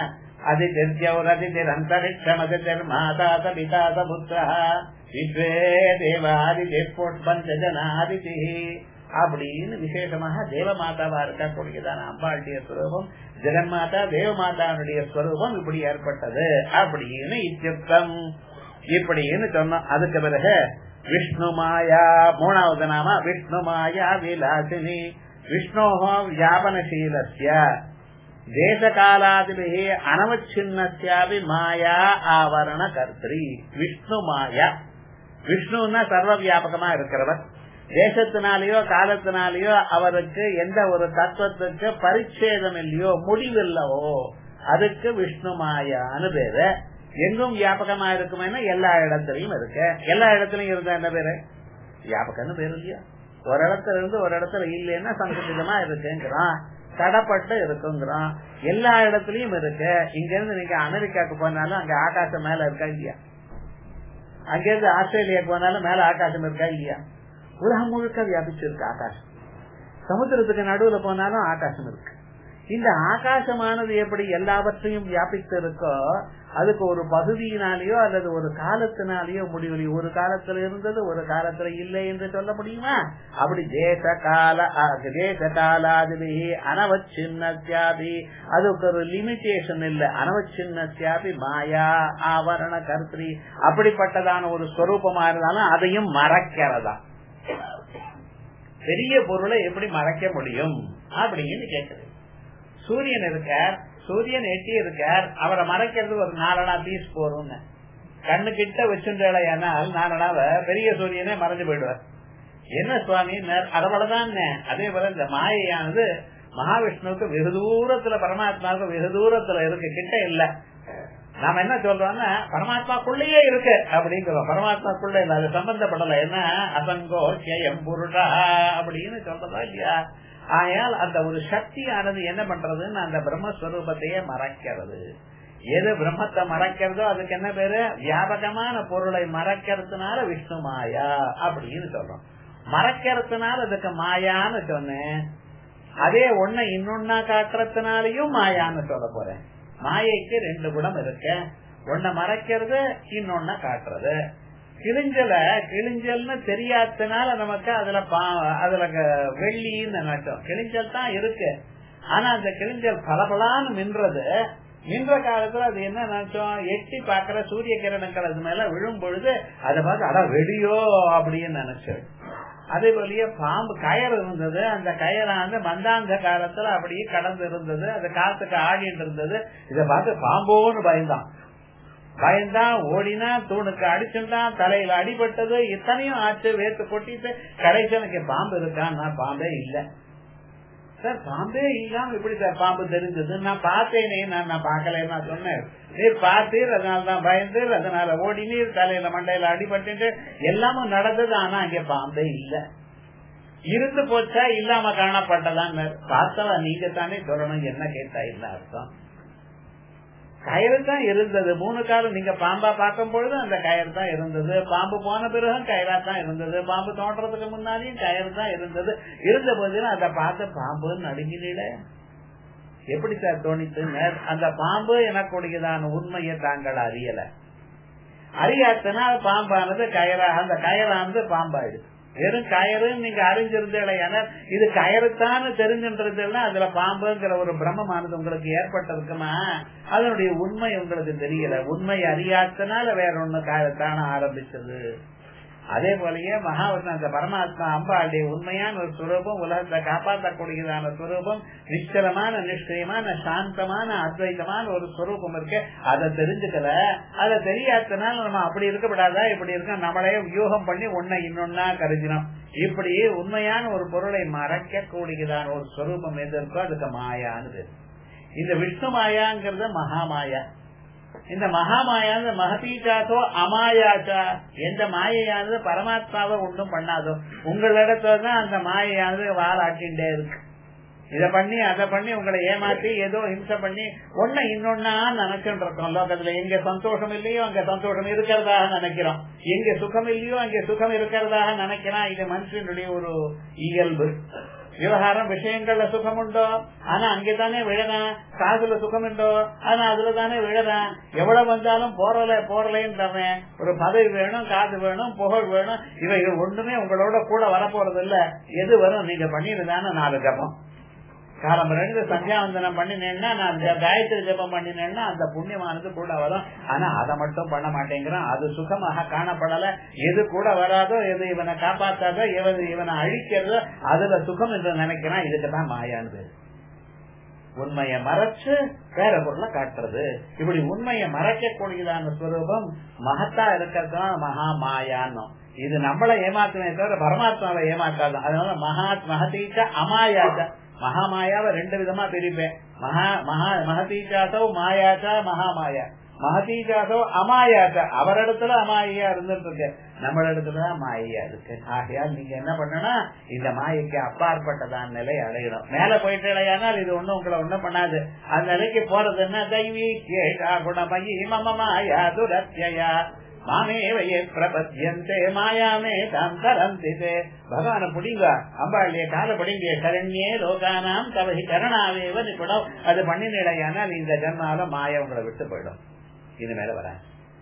அதிர்ஜௌரதிரந்தரிக்ஷமதிர்மாதா பிதா புத்திரா விஸ்வே தேவாதிதி பஞ்சஜனாதிதி அப்படின்னு விசேஷமாக தேவமாதாவா இருக்கக்கூடியதான அம்பாளுடைய ஸ்வரூபம் ஜெகன்மாதா தேவமாதாவுடைய ஸ்வரூபம் இப்படி ஏற்பட்டது அப்படின்னு இத்தியுக்தம் இப்படின்னு சொன்னோம் அதுக்கு பிறகு விஷ்ணு மாயா மூணாவது நாம விஷ்ணு மாயா விலாசினி விஷ்ணோஹோ வியாபனசீலஸ்ய தேசகாலாதிபிகி அனவச்சின்னஸ்யாபி மாயா ஆவரண கர்த்திரி விஷ்ணு மாயா விஷ்ணுன்னா சர்வ வியாபகமா இருக்கிறவர் தேசத்தினாலேயோ காலத்தினாலேயோ அவருக்கு எந்த ஒரு தத்துவத்துக்கு பரிச்சேதம் இல்லையோ முடிவில்லவோ அதுக்கு விஷ்ணு மாயான்னு பேரு எங்கும் வியாபகமா இருக்குமேனா எல்லா இடத்துலயும் இருக்கு எல்லா இடத்துலயும் இருந்தா என்ன பேரு வியாபகம்னு பேரு இல்லையா ஒரு இடத்துல இருந்து ஒரு இடத்துல இல்லைன்னா சங்கடிதமா இருக்குங்கிறான் தடப்பட்டு இருக்குங்கிறான் எல்லா இடத்துலயும் இருக்கு இங்க இருந்து நீங்க அமெரிக்காவுக்கு போனாலும் அங்க ஆகாசம் மேல இருக்கா இல்லையா அங்க இருந்து ஆஸ்திரேலியாவுக்கு போனாலும் மேல ஆகாசம் இருக்கா இல்லையா உலகம் முழுக்க வியாபிச்சிருக்கு ஆகாசம் சமுத்திரத்துக்கு நடுவுல போனாலும் ஆகாசம் இருக்கு இந்த ஆகாசமானது எப்படி எல்லாவற்றையும் வியாபித்து இருக்கோ அதுக்கு ஒரு பகுதியினாலேயோ அல்லது ஒரு காலத்தினாலேயோ முடிவு ஒரு காலத்துல இருந்தது ஒரு காலத்துல இல்லை என்று சொல்ல முடியுமா அப்படி தேச கால தேச காலாதிபி அனவச்சின்னத்யாபி அதுக்கு ஒரு லிமிடேஷன் இல்ல அனவச்சின்னத்யாபி மாயா ஆவரண கர்த்திரி அப்படிப்பட்டதான ஒரு ஸ்வரூபமா இருந்தாலும் அதையும் மறக்கிறதா பெரிய பொருளை எப்படி மறைக்க முடியும் அப்படின்னு கேக்குது சூரியன் இருக்கார் சூரியன் எட்டி இருக்கார் அவரை மறைக்கிறது ஒரு நாலனா பீஸ் போரும் கண்ணு கிட்ட வச்சுட்டால் நாலனாவ பெரிய சூரியனே மறைஞ்சு போயிடுவார் என்ன சுவாமி அதனாலதான் அதே போல இந்த மாயையானது மகாவிஷ்ணுவுக்கு வெகு தூரத்துல பரமாத்மாவுக்கு வெகு தூரத்துல இருக்கு கிட்ட இல்ல நாம என்ன சொல்றோம்னா பரமாத்மாக்குள்ளேயே இருக்கு அப்படிங்கிறோம் பரமாத்மாக்குள்ள இல்ல அது சம்பந்தப்படல என்ன அசங்கோ கேயம் புருடா அப்படின்னு சொல்றதா இல்லையா ஆயால் அந்த ஒரு சக்தியானது என்ன பண்றதுன்னு அந்த பிரம்மஸ்வரூபத்தையே மறைக்கிறது எது பிரம்மத்தை மறைக்கிறதோ அதுக்கு என்ன பேரு வியாபகமான பொருளை மறைக்கிறதுனால விஷ்ணு மாயா அப்படின்னு சொல்றோம் மறைக்கிறதுனால அதுக்கு மாயான்னு சொன்னேன் அதே ஒண்ண இன்னொன்னா காட்டுறதுனாலயும் மாயான்னு சொல்ல போறேன் மாயைக்கு ரெண்டு குணம் இருக்கு ஒன்ன மறைக்கிறது இன்னொன்ன காட்டுறது கிழிஞ்சல கிழிஞ்சல்னு தெரியாதனால நமக்கு அதுல அதுல வெள்ளின்னு நினைச்சோம் கிழிஞ்சல் தான் இருக்கு ஆனா அந்த கிழிஞ்சல் பலபலான்னு மின்றது மின்ற காலத்துல அது என்ன நினைச்சோம் எட்டி பாக்குற சூரிய கிரணங்கள் அது மேல விழும் பொழுது அதை பார்த்து அட வெடியோ அப்படின்னு நினைச்சோம் அதே போலயே பாம்பு கயர் இருந்தது அந்த கயரானது மந்தாந்த காலத்துல அப்படியே கடந்து இருந்தது அந்த காலத்துக்கு ஆடிட்டு இருந்தது இதை பார்த்து பாம்போன்னு பயந்தான் பயந்தான் ஓடினா தூணுக்கு அடிச்சுட்டான் தலையில அடிபட்டது இத்தனையும் ஆச்சு வேத்து கொட்டிட்டு கடைசி எனக்கு பாம்பு இருக்கான் பாம்பே இல்ல சார் பாம்பே இல்லாம எப்படி சார் பாம்பு தெரிஞ்சது நான் பார்த்தேனே நான் நான் பார்க்கல நான் சொன்னேன் நீர் பார்த்தீர் அதனால தான் பயந்தீர் அதனால ஓடினீர் தலையில மண்டையில அடிபட்டு எல்லாமும் நடந்தது ஆனா அங்க பாம்பே இல்ல இருந்து போச்சா இல்லாம காணப்பட்டதான் பார்த்தவா நீங்க தானே சொல்லணும் என்ன கேட்டா இல்ல அர்த்தம் கயிறு தான் இருந்தது மூணு காலம் நீங்க பாம்பா பார்க்கும் பொழுது அந்த கயிறு தான் இருந்தது பாம்பு போன பிறகும் கயிறா தான் இருந்தது பாம்பு தோன்றதுக்கு முன்னாடியும் கயிறு தான் இருந்தது இருந்த போதிலும் அதை பார்த்து பாம்புன்னு நடுங்கினீட எப்படி சார் தோணித்துன்னு அந்த பாம்பு எனக்கூடியதான உண்மையை தாங்கள் அறியல அறியாத்தனால் பாம்பானது கயராக அந்த கயரானது பாம்பாயிடுது வெறும் கயறுன்னு நீங்க அறிஞ்சிருந்தேன் இது கயறுத்தான்னு தெரிஞ்சின்றதுன்னா அதுல பாம்புங்கிற ஒரு பிரம்மமானது உங்களுக்கு ஏற்பட்டிருக்குமா அதனுடைய உண்மை உங்களுக்கு தெரியல உண்மை அறியாதனால வேற ஒண்ணு காயத்தான ஆரம்பிச்சது அதே போலயே மகாவிஷ்ணு அந்த பரமாத்மா அம்பாளுடைய உண்மையான ஒரு சுரூபம் உலகத்தை காப்பாற்றக்கூடியதான சுரூபம் நிச்சலமான நிஷ்டயமான சாந்தமான அத்வைத்தமான ஒரு சுரூபம் இருக்கு அதை தெரிஞ்சுக்கல அதை தெரியாதனால நம்ம அப்படி இருக்கப்படாதா இப்படி இருக்க நம்மளே வியூகம் பண்ணி ஒன்ன இன்னொன்னா கருதினோம் இப்படி உண்மையான ஒரு பொருளை மறைக்க கூடியதான ஒரு சுரூபம் எது இருக்கோ அதுக்கு மாயான்னு இந்த விஷ்ணு மாயாங்கிறது மகாமாயா இந்த மகாமாயானது மகதீச்சாத்தோ அமாயாச்சா எந்த மாயையானது பரமாத்மாவை ஒன்றும் பண்ணாதோ உங்களிடத்துல தான் அந்த மாயையானது வாழாட்டின்டே இருக்கு இத பண்ணி அதை பண்ணி உங்களை ஏமாத்தி ஏதோ ஹிம்சை பண்ணி ஒன்ன இன்னொன்னா நினைச்சுட்டு இருக்கோம் லோகத்துல எங்க சந்தோஷம் இல்லையோ அங்க சந்தோஷம் இருக்கிறதாக நினைக்கிறோம் எங்க சுகம் இல்லையோ அங்க சுகம் இருக்கிறதாக நினைக்கிறான் இது மனுஷனுடைய ஒரு இயல்பு விவகாரம் விஷயங்கள்ல சுகம் உண்டோ ஆனா அங்கேதானே விழறான் காதுல சுகம் உண்டோ ஆனா அதுல தானே விழறான் எவ்வளவு வந்தாலும் போறல போறலேன்றவன் ஒரு பதவி வேணும் காது வேணும் புகழ் வேணும் இவைகள் ஒண்ணுமே உங்களோட கூட வரப்போறது இல்ல எது வரும் நீங்க பண்ணிருதானே நாலு ஜபம் காலம் ரெண்டு சந்தியாவந்தனம் பண்ணினேன்னா நான் காயத்ரி ஜபம் பண்ணினேன்னா அந்த புண்ணியமானது கூட வரும் ஆனா அதை மட்டும் பண்ண மாட்டேங்கிறான் அது சுகமாக காணப்படல எது கூட வராதோ எது இவனை காப்பாத்தாதோ இவன் இவனை அழிக்கிறதோ அதுல சுகம் என்று நினைக்கிறான் இதுக்குதான் மாயானது உண்மையை மறைச்சு வேற பொருளை காட்டுறது இப்படி உண்மையை மறைக்கக்கூடியதான ஸ்வரூபம் மகத்தா இருக்கிறதுதான் மகா மாயான்னு இது நம்மளை ஏமாத்துமே தவிர பரமாத்மாவை ஏமாத்தாது அதனால மகா மகதீச்ச அமாயாச்ச மகாமாயாவை ரெண்டு விதமா பிரிப்பேன் மகா மகா மகதீச்சாசோ மாயாச்சா மகாமாயா மகதீச்சாசோ அமாயாச்சா அவரிடத்துல அமாயா இருந்துட்டு இருக்கு நம்ம இடத்துலதான் மாயா இருக்கு ஆகையால் நீங்க என்ன பண்ணணும் இந்த மாயைக்கு அப்பாற்பட்டதான் நிலை அடையணும் மேல போயிட்டு இடையானால் இது ஒண்ணும் உங்களை ஒண்ணும் பண்ணாது அந்த நிலைக்கு போறது என்ன தெய்வீ கேட்டா குணமயி மம மாயா துரத்யா மாமேவையே பிரபத்தியந்தே மாயாமே தாம் தரந்திதே பகவான புடிங்க அம்பாளுடைய கால புடிங்க கரண்யே லோகானாம் கவகி கரணாவேவ நிபுணம் அது பண்ணினிடையானால் இந்த ஜன்மால மாய உங்களை விட்டு போயிடும் இது மேல வர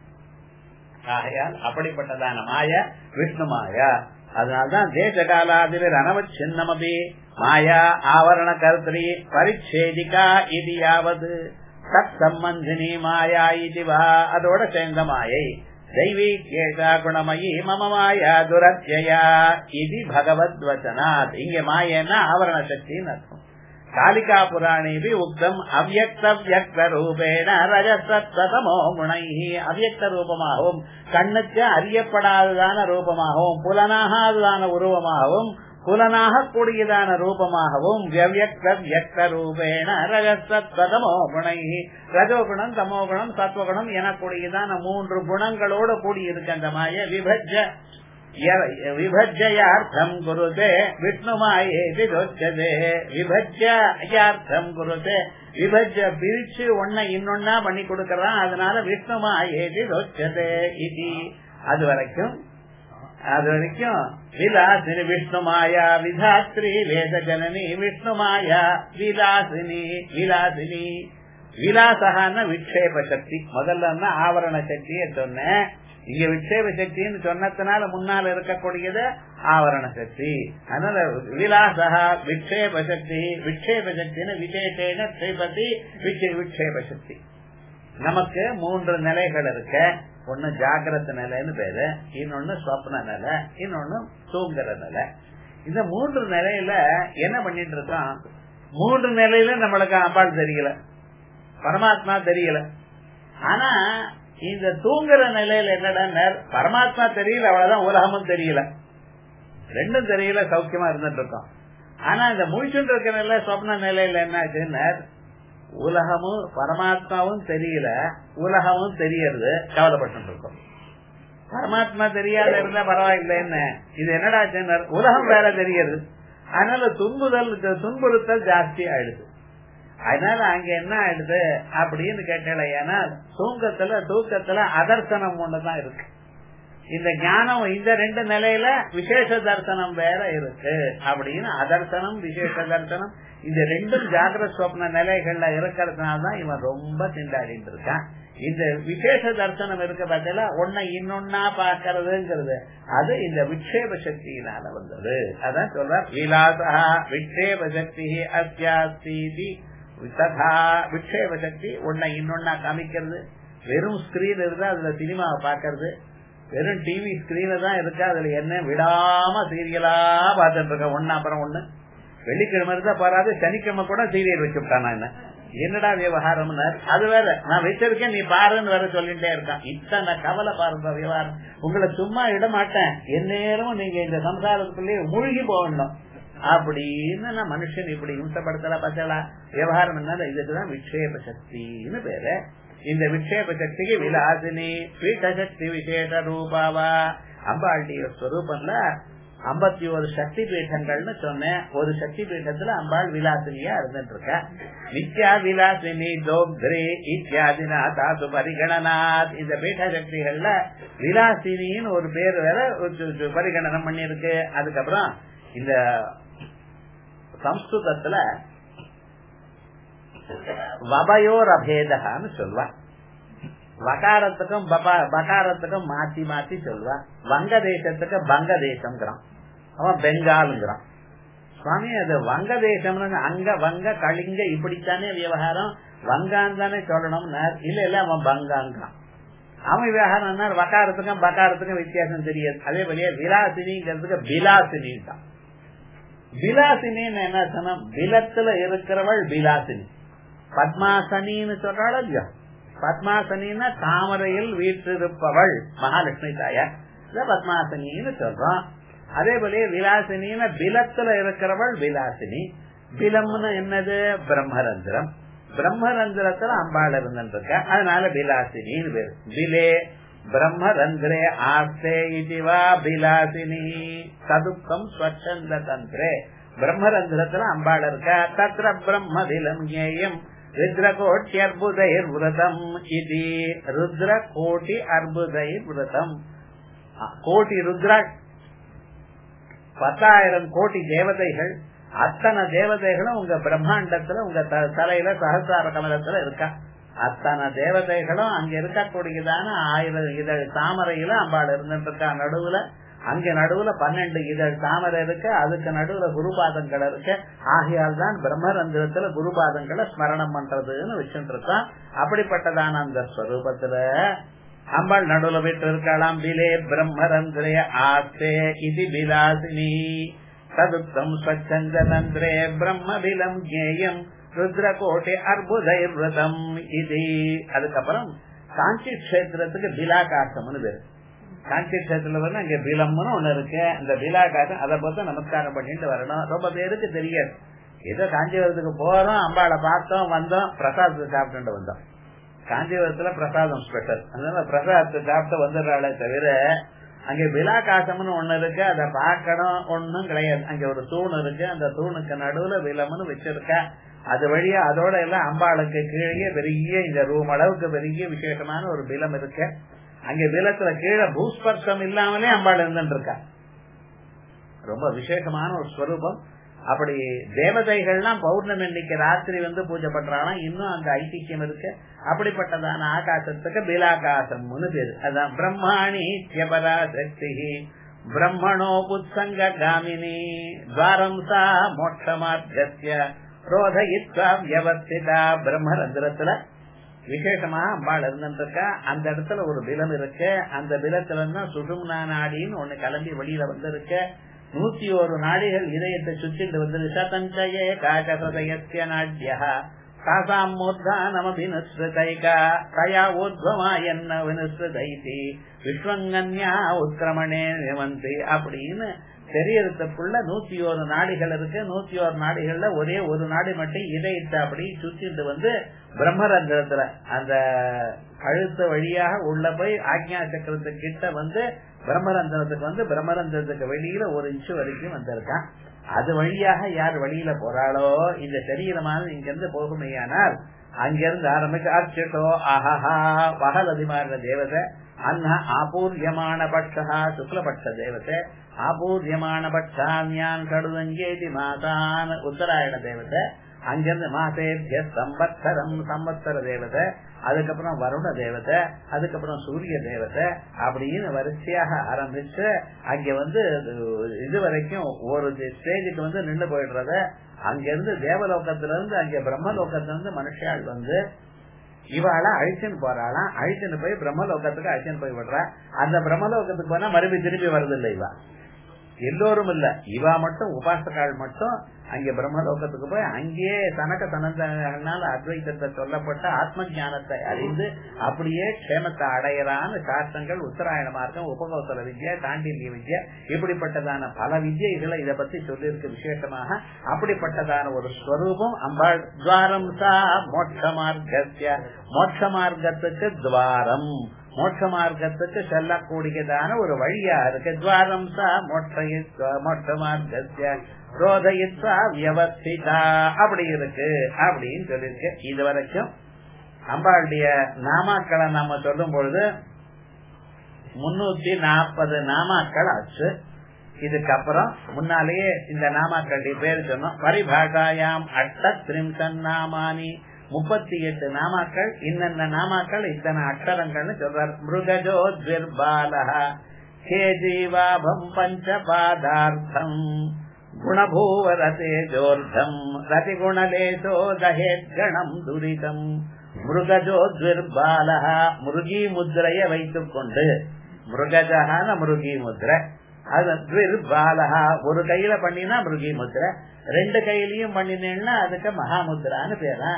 ஆகையால் அப்படிப்பட்டதான மாய விஷ்ணு மாயா அதனால்தான் தேச காலாதிர் அனவச்சின்னமபி மாயா ஆவரண கருத்திரி பரிச்சேதிகா இது யாவது தத் சம்பந்தினி மாயா இதுவா அதோட சேர்ந்த மாயை தெய்வீகேஷா குணமயி மம மாயா துரத்யா இது பகவத் வச்சனாத் இங்க மாயன்னா ஆவரண சக்தின்னு அர்த்தம் காலிகா புராணேபி உக்தம் அவ்வக்த வியக்த ரூபேண ரஜசத்தமோ குணை அவ்வக்த ரூபமாகவும் கண்ணுக்கு அறியப்படாததான ரூபமாகவும் புலனாகாததான உருவமாகவும் புலனாக கூடியதான ரூபமாகவும் வியக்த ரூபேண ரஜசத்தமோ குணை ரஜோகுணம் தமோகுணம் சத்வகுணம் எனக்கூடியதான மூன்று குணங்களோடு கூடியிருக்க அந்த மாய விபஜ விபஜ்யார்த்தம் குருதே விஷ்ணுமாயே விதோச்சதே விபஜ்யார்த்தம் குருதே விபஜ பிரிச்சு ஒன்ன இன்னொன்னா பண்ணி கொடுக்கறான் அதனால விஷ்ணுமாயே விதோச்சதே இது அது வரைக்கும் அது வரைக்கும் விலாசினி விஷ்ணு மாயா விதாத்ரி வேத ஜனனி விஷ்ணு மாயா விலாசினி விலாசினி விலாசகான விக்ஷேப சக்தி முதல்ல ஆவரண சக்தியை சொன்னேன் இங்க விக்ஷேப சக்தின்னு சொன்னதுனால முன்னால இருக்கக்கூடியது ஆவரண சக்தி அதனால விலாசகா விக்ஷேப சக்தி விக்ஷேப சக்தின்னு விசேஷேன ஸ்ரீபதி விக்ஷேப சக்தி நமக்கு மூன்று நிலைகள் இருக்க ஒன்னு ஜாகிரத நிலைன்னு பேரு இன்னொன்னு சொப்ன நிலை இன்னொன்னு தூங்குற நிலை இந்த மூன்று நிலையில என்ன பண்ணிட்டு இருக்கோம் மூன்று நிலையில நம்மளுக்கு அம்பாள் தெரியல பரமாத்மா தெரியல ஆனா இந்த தூங்குற நிலையில என்னடா பரமாத்மா தெரியல அவ்வளவுதான் உலகமும் தெரியல ரெண்டும் தெரியல சௌக்கியமா இருந்துட்டு இருக்கோம் ஆனா இந்த முழிச்சுட்டு இருக்கிற நிலை சொப்ன நிலையில என்ன ஆச்சுன்னா உலகமும் பரமாத்மாவும் தெரியல உலகமும் தெரியறது கவலைப்பட்டு இருக்கோம் பரமாத்மா தெரியாத இருந்தா பரவாயில்ல என்ன இது என்னடா உலகம் வேற தெரியுது அதனால துன்புதல் துன்புறுத்தல் ஜாஸ்தி ஆயிடுது அதனால அங்க என்ன ஆயிடுது அப்படின்னு கேட்டல ஏன்னா தூக்கத்துல தூக்கத்துல அதர்சனம் ஒண்ணுதான் இருக்கு இந்த ஞானம் இந்த ரெண்டு நிலையில விசேஷ தரிசனம் வேற இருக்கு அப்படின்னு அதர்சனம் விசேஷ தரிசனம் இந்த ரெண்டும் ஜாகிர சொப்ன நிலைகள்ல இருக்கிறதுனாலதான் இவன் ரொம்ப திண்டாடிட்டு இருக்கான் இந்த விசேஷ தரிசனம் இருக்க பார்த்தல ஒன்ன இன்னொன்னா பாக்கிறதுங்கிறது அது இந்த விக்ஷேப சக்தியினால வந்தது அதான் சொல்ற விலாசா விக்ஷேப சக்தி அத்தியாஸ்தி ததா விக்ஷேப சக்தி ஒன்ன இன்னொன்னா காமிக்கிறது வெறும் ஸ்கிரீன் இருந்தா அதுல சினிமாவை பாக்குறது வெறும் டிவி ஸ்கிரீன்ல தான் இருக்கு அதுல என்ன விடாம சீரியலா பாத்துட்டு இருக்க ஒன்னு அப்புறம் ஒண்ணு வெள்ளிக்கிழமை இருந்தா பாராது சனிக்கிழமை கூட சீரியல் வச்சுட்டான் நான் என்ன என்னடா விவகாரம் அது வேற நான் வச்சிருக்கேன் நீ பாருன்னு வேற சொல்லிட்டே இருக்கான் இத்தனை கவலை பாருங்க விவகாரம் உங்களை சும்மா இட மாட்டேன் எந்நேரமும் நீங்க இந்த சம்சாரத்துக்குள்ளேயே மூழ்கி போகணும் அப்படின்னு நான் மனுஷன் இப்படி இம்சப்படுத்தல பார்த்தலா விவகாரம் என்ன இதுக்குதான் விக்ஷேப சக்தின்னு பேரு இந்த விக்ஷேப சக்திக்கு விலாசினி பீட்டசக்தி விசேஷ ரூபாவா அம்பாளுடைய ஸ்வரூபம்ல ஐம்பத்தி ஒரு சக்தி பீட்டங்கள்னு சொன்னேன் ஒரு சக்தி பீட்டத்துல அம்பாள் விலாசினியா இருந்துட்டு இருக்க நித்யா விலாசினி தோக்திரி இத்தியாதினா தாசு பரிகணனாத் இந்த பீட்ட சக்திகள்ல விலாசினின்னு ஒரு பேர் வேற பரிகணனம் பண்ணி இருக்கு அதுக்கப்புறம் இந்த சம்ஸ்கிருதத்துல வபயோர் அபேதகான்னு சொல்வா வகாரத்துக்கும் பகாரத்துக்கும் மாத்தி மாத்தி சொல்வா வங்க தேசத்துக்கு பங்க தேசம்ங்கிறான் அவன் பெங்காலுங்கிறான் சுவாமி அது வங்க தேசம்னு அங்க வங்க கலிங்க இப்படித்தானே விவகாரம் வங்கான் தானே சொல்லணும் இல்ல இல்ல அவன் பங்காங்கிறான் அவன் விவகாரம் வக்காரத்துக்கும் பக்காரத்துக்கும் வித்தியாசம் தெரியாது அதே போலயே விலாசினிங்கிறதுக்கு பிலாசினி தான் பிலாசினின்னு என்ன சொன்னா பிலத்துல இருக்கிறவள் பிலாசினி பத்மாசனின்னு சொல்றாள் இல்லையா பத்மாசனின்னா தாமரையில் வீற்றிருப்பவள் மகாலட்சுமி தாயார் பத்மாசனின்னு சொல்றோம் அதே போல விலாசினின்னு பிலத்துல இருக்கிறவள் விலாசினி பிலம்னு என்னது பிரம்மரந்திரம் பிரம்மரந்திரத்துல அம்பாள் இருந்துருக்க அதனால பிலாசினின்னு பேரு பிலே பிரம்மரந்திரே ஆஸ்தே இதுவா பிலாசினி சதுக்கம் ஸ்வச்சந்த தந்திரே பிரம்மரந்திரத்துல அம்பாள் இருக்க தத்திர பிரம்ம விலம் ஞேயம் ருத்ரகோட்டி அர்புதைர் விரதம் இது ருத்ர கோட்டி அர்புதைர் விரதம் கோட்டி ருத்ரா பத்தாயிரம் கோட்டி தேவதைகள் அத்தனை தேவதைகளும் உங்க பிரம்மாண்டத்துல உங்க தலையில சகசார கமலத்துல இருக்கா அத்தனை தேவதைகளும் அங்க இருக்கக்கூடியதான ஆயிரம் இதழ் தாமரையில அம்பாள் இருந்துட்டு இருக்கா நடுவுல அங்க நடுவுல பன்னெண்டு இதழ் தாமரை இருக்கு அதுக்கு நடுவுல குருபாதங்கள் இருக்கு ஆகையால் தான் பிரம்மரந்திரத்துல குருபாதங்களை ஸ்மரணம் பண்றதுன்னு வச்சுட்டு இருக்கான் அப்படிப்பட்டதான அந்த ஸ்வரூபத்துல அம்பாள் நடுவுல விட்டு இருக்கலாம் பிலே பிரம்மரந்திரே ஆசே இது பிலாசினி சதுத்தம் ஸ்வச்சந்தனந்திரே பிரம்ம பிலம் ஜேயம் ருத்ரகோட்டை அற்புதம் இது அதுக்கப்புறம் காஞ்சி கஷேத்திரத்துக்கு பிலாகாசம்னு பேரு காஞ்சி கஷேத்திரத்துல வந்து அங்க பிலம்னு ஒண்ணு இருக்கு அந்த பிலாகாசம் அதை பார்த்து நமஸ்காரம் பண்ணிட்டு வரணும் ரொம்ப பேருக்கு தெரியாது ஏதோ காஞ்சிபுரத்துக்கு போறோம் அம்பாளை பார்த்தோம் வந்தோம் பிரசாதத்தை சாப்பிட்டு வந்தோம் காஞ்சிபுரத்துல பிரசாதம் ஸ்பெஷல் அதனால பிரசாதத்தை சாப்பிட்டு வந்துடுறாளே தவிர அங்க விலாகாசம்னு ஒண்ணு இருக்கு அதை பார்க்கணும் ஒண்ணும் கிடையாது அங்க ஒரு தூண் இருக்கு அந்த தூணுக்கு நடுவுல விலம்னு வச்சிருக்க அது வழியா அதோட எல்லாம் அம்பாளுக்கு கீழே பெரிய இந்த ரூம் அளவுக்கு பெரிய விசேஷமான ஒரு பிலம் இருக்கு அங்க பிலத்துல கீழே பூஸ்பர்ஷம் இல்லாமலே அம்பாள் இருந்துட்டு இருக்கா ரொம்ப விசேஷமான ஒரு ஸ்வரூபம் அப்படி தேவதைகள்லாம் பௌர்ணமி அன்னைக்கு ராத்திரி வந்து பூஜை பண்றாங்கன்னா இன்னும் அந்த ஐதிக்கியம் இருக்கு அப்படிப்பட்டதான ஆகாசத்துக்கு பிலாகாசம்னு பேரு அதான் பிரம்மாணி தியபரா சக்தி பிரம்மணோ புத்சங்க காமினி துவாரம் சா மோட்சமார்த்திய ரோதயித்வா வியவஸ்திதா பிரம்மரந்திரத்துல விசேஷமா அம்பாள் இருந்துருக்கா அந்த இடத்துல ஒரு பிலம் இருக்கு அந்த பிலத்துல தான் சுடும்னா நாடின்னு ஒண்ணு கிளம்பி வெளியில வந்திருக்கு நூத்தி ஒரு நாடிகள் இதயத்தை சுத்திட்டு வந்தது சதஞ்சயே காகசதயத்திய நாட்யா தாசாம் மூர்தானமபினுஸ்ருதைகா தயா ஊர்வமா என்ன வினுஸ்ருதைதி விஸ்வங்கன்யா உத்திரமணே விமந்தி அப்படின்னு தெரியறதுக்குள்ள நூத்தி ஒரு நாடிகள் இருக்கு நூத்தி ஒரு நாடிகள்ல ஒரே ஒரு நாடி மட்டும் இதயத்தை அப்படி சுத்திட்டு வந்து பிரம்மரந்திரத்துல அந்த கழுத்து வழியாக உள்ள போய் ஆக்ஞா சக்கரத்துக்கு கிட்ட வந்து பிரம்மரந்திரத்துக்கு வந்து பிரம்மரந்திரத்துக்கு வெளியில ஒரு இன்ச்சு வரைக்கும் வந்திருக்கான் அது வழியாக யார் வழியில போறாளோ இந்த சரீரமானது இங்கிருந்து போகுமையானால் அங்கிருந்து ஆரம்பிச்சு அச்சுட்டோ அஹஹா பகலதிமான தேவதை அன்ன ஆபூர்யமான பட்சா சுக்லபட்ச தேவತೆ ஆபூர்யமான பட்சான்யான் கடுதங்கேதி மாதான் உத்தராயண தேவதை அங்கிருந்து மாசேபிய சம்பத்சரம் சம்பத்சர தேவதை அதுக்கப்புறம் வருண தேவதை அதுக்கப்புறம் சூரிய தேவதை அப்படின்னு வரிசையாக ஆரம்பிச்சு அங்க வந்து இது வரைக்கும் ஒரு ஸ்டேஜுக்கு வந்து நின்று போயிடுறத அங்கிருந்து தேவலோகத்துல இருந்து அங்க பிரம்மலோகத்துல இருந்து மனுஷாள் வந்து இவாள அழிச்சுன்னு போறாளாம் அழிச்சுன்னு போய் பிரம்மலோகத்துக்கு அழிச்சுன்னு போய் விடுறா அந்த பிரம்மலோகத்துக்கு போனா மறுபடியும் திரும்பி வருது இல்லை இவா எல்லோரும் இல்ல இவா மட்டும் உபாசகால் மட்டும் அங்கே பிரம்மலோகத்துக்கு போய் அங்கேயே தனக்கு தனந்தால் அத்வைத்தத்தை சொல்லப்பட்ட ஆத்ம ஞானத்தை அறிந்து அப்படியே க்ஷேமத்தை அடையறான்னு சாஸ்திரங்கள் உத்தராயண மார்க்கம் உபகோசல வித்யா தாண்டில்ய வித்யா இப்படிப்பட்டதான பல வித்யைகளை இதை பத்தி சொல்லியிருக்கு விசேஷமாக அப்படிப்பட்டதான ஒரு ஸ்வரூபம் அம்பாள் துவாரம் சா மோட்ச மார்க்கத்திய மோட்ச மார்க்கத்துக்கு துவாரம் மோட்ச மார்க்கத்துக்கு செல்லக்கூடியதான ஒரு வழியா இருக்கு துவாரம் சா மோட்ச மார்க்கத்திய ரோதயித்வா வியவஸ்திதா அப்படி இருக்கு அப்படின்னு சொல்லியிருக்கு இது வரைக்கும் அம்பாளுடைய நாமாக்களை நாம சொல்லும் பொழுது முன்னூத்தி நாற்பது நாமாக்கள் ஆச்சு இதுக்கப்புறம் முன்னாலேயே இந்த நாமாக்களுடைய பேர் சொன்னோம் பரிபாஷாயாம் அட்ட திரிம்சன் நாமானி முப்பத்தி எட்டு நாமாக்கள் இன்னென்ன நாமாக்கள் இத்தனை அக்ஷரங்கள்னு சொல்றார் மிருகஜோ துர்பாலஹ ஹே ஜீவாபம் பஞ்ச பாதார்த்தம் குணபூவரதேஜோர்தம் ரதிகுணலேசோ தஹேத்கணம் துரிதம் மிருகஜோ துர்பாலஹ முருகி முத்திரைய வைத்துக் கொண்டு மிருகஜகான முருகி முத்திரை அது துர்பாலஹா ஒரு கையில பண்ணினா மிருகி முத்திரை ரெண்டு கையிலயும் பண்ணினேன்னா அதுக்கு மகாமுத்ரான்னு பேரா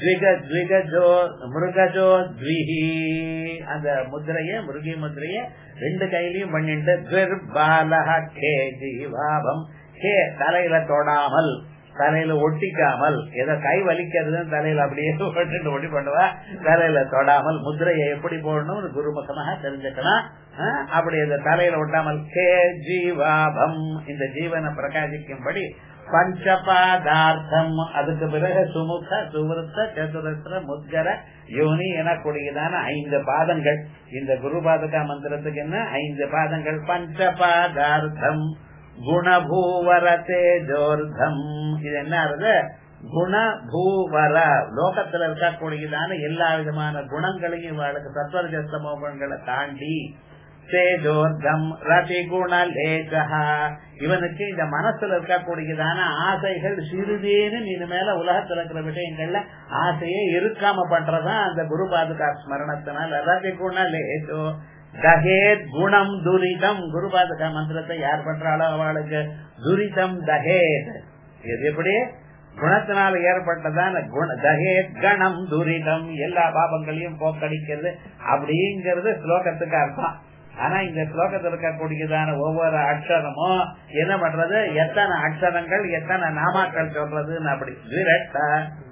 மிருகஜோ த்விஹி அந்த முத்திரைய முருகி முத்திரைய ரெண்டு கையிலயும் பண்ணிட்டு துர்பாலஹ கே ஜீவாபம் கே தலையில தொடாமல் தலையில ஒட்டிக்காமல் ஏதோ கை வலிக்கிறதுன்னு தலையில அப்படியே ஒட்டிட்டு ஒட்டி பண்ணுவா தலையில தொடாமல் முதிரையை எப்படி போடணும் குருமுகமாக தெரிஞ்சுக்கணும் அப்படி இந்த தலையில ஒட்டாமல் கே ஜீவாபம் இந்த ஜீவனை பிரகாசிக்கும்படி பஞ்சபாதார்த்தம் அதுக்கு பிறகு சுமுக சுவருத்த சதுரத்திர முத்கர யோனி எனக்கூடியதான ஐந்து பாதங்கள் இந்த குரு பாதகா மந்திரத்துக்கு என்ன ஐந்து பாதங்கள் பஞ்சபாதார்த்தம் குணபூவர தேஜோர்தம் இது என்ன ஆறுது குண பூவர லோகத்துல இருக்கக்கூடியதான எல்லா விதமான குணங்களையும் இவளுக்கு சத்வரஜஸ்தமோகங்களை தாண்டி தேஜோர்தம் ரதி குண லேஜா இவனுக்கு இந்த மனசுல இருக்கக்கூடியதான ஆசைகள் சிறிதேனும் இது மேல உலகத்துல இருக்கிற விஷயங்கள்ல ஆசையே இருக்காம பண்றதுதான் அந்த குரு பாதுகா ஸ்மரணத்தினால ரதி குண லேஜோ தகேத் குணம் துரிதம் குரு பாதுகா மந்திரத்தை யார் பண்றாளோ அவளுக்கு துரிதம் தகேத் இது எப்படி குணத்தினால ஏற்பட்டதான குண தகேத் கணம் துரிதம் எல்லா பாபங்களையும் போக்கடிக்கிறது அப்படிங்கறது ஸ்லோகத்துக்கு அர்த்தம் ஆனா இந்த ஸ்லோகத்தில் இருக்கக்கூடியதான ஒவ்வொரு அக்ஷரமும் என்ன பண்றது எத்தனை அக்ஷரங்கள் எத்தனை நாமாக்கள் சொல்றதுன்னு அப்படி விரட்ட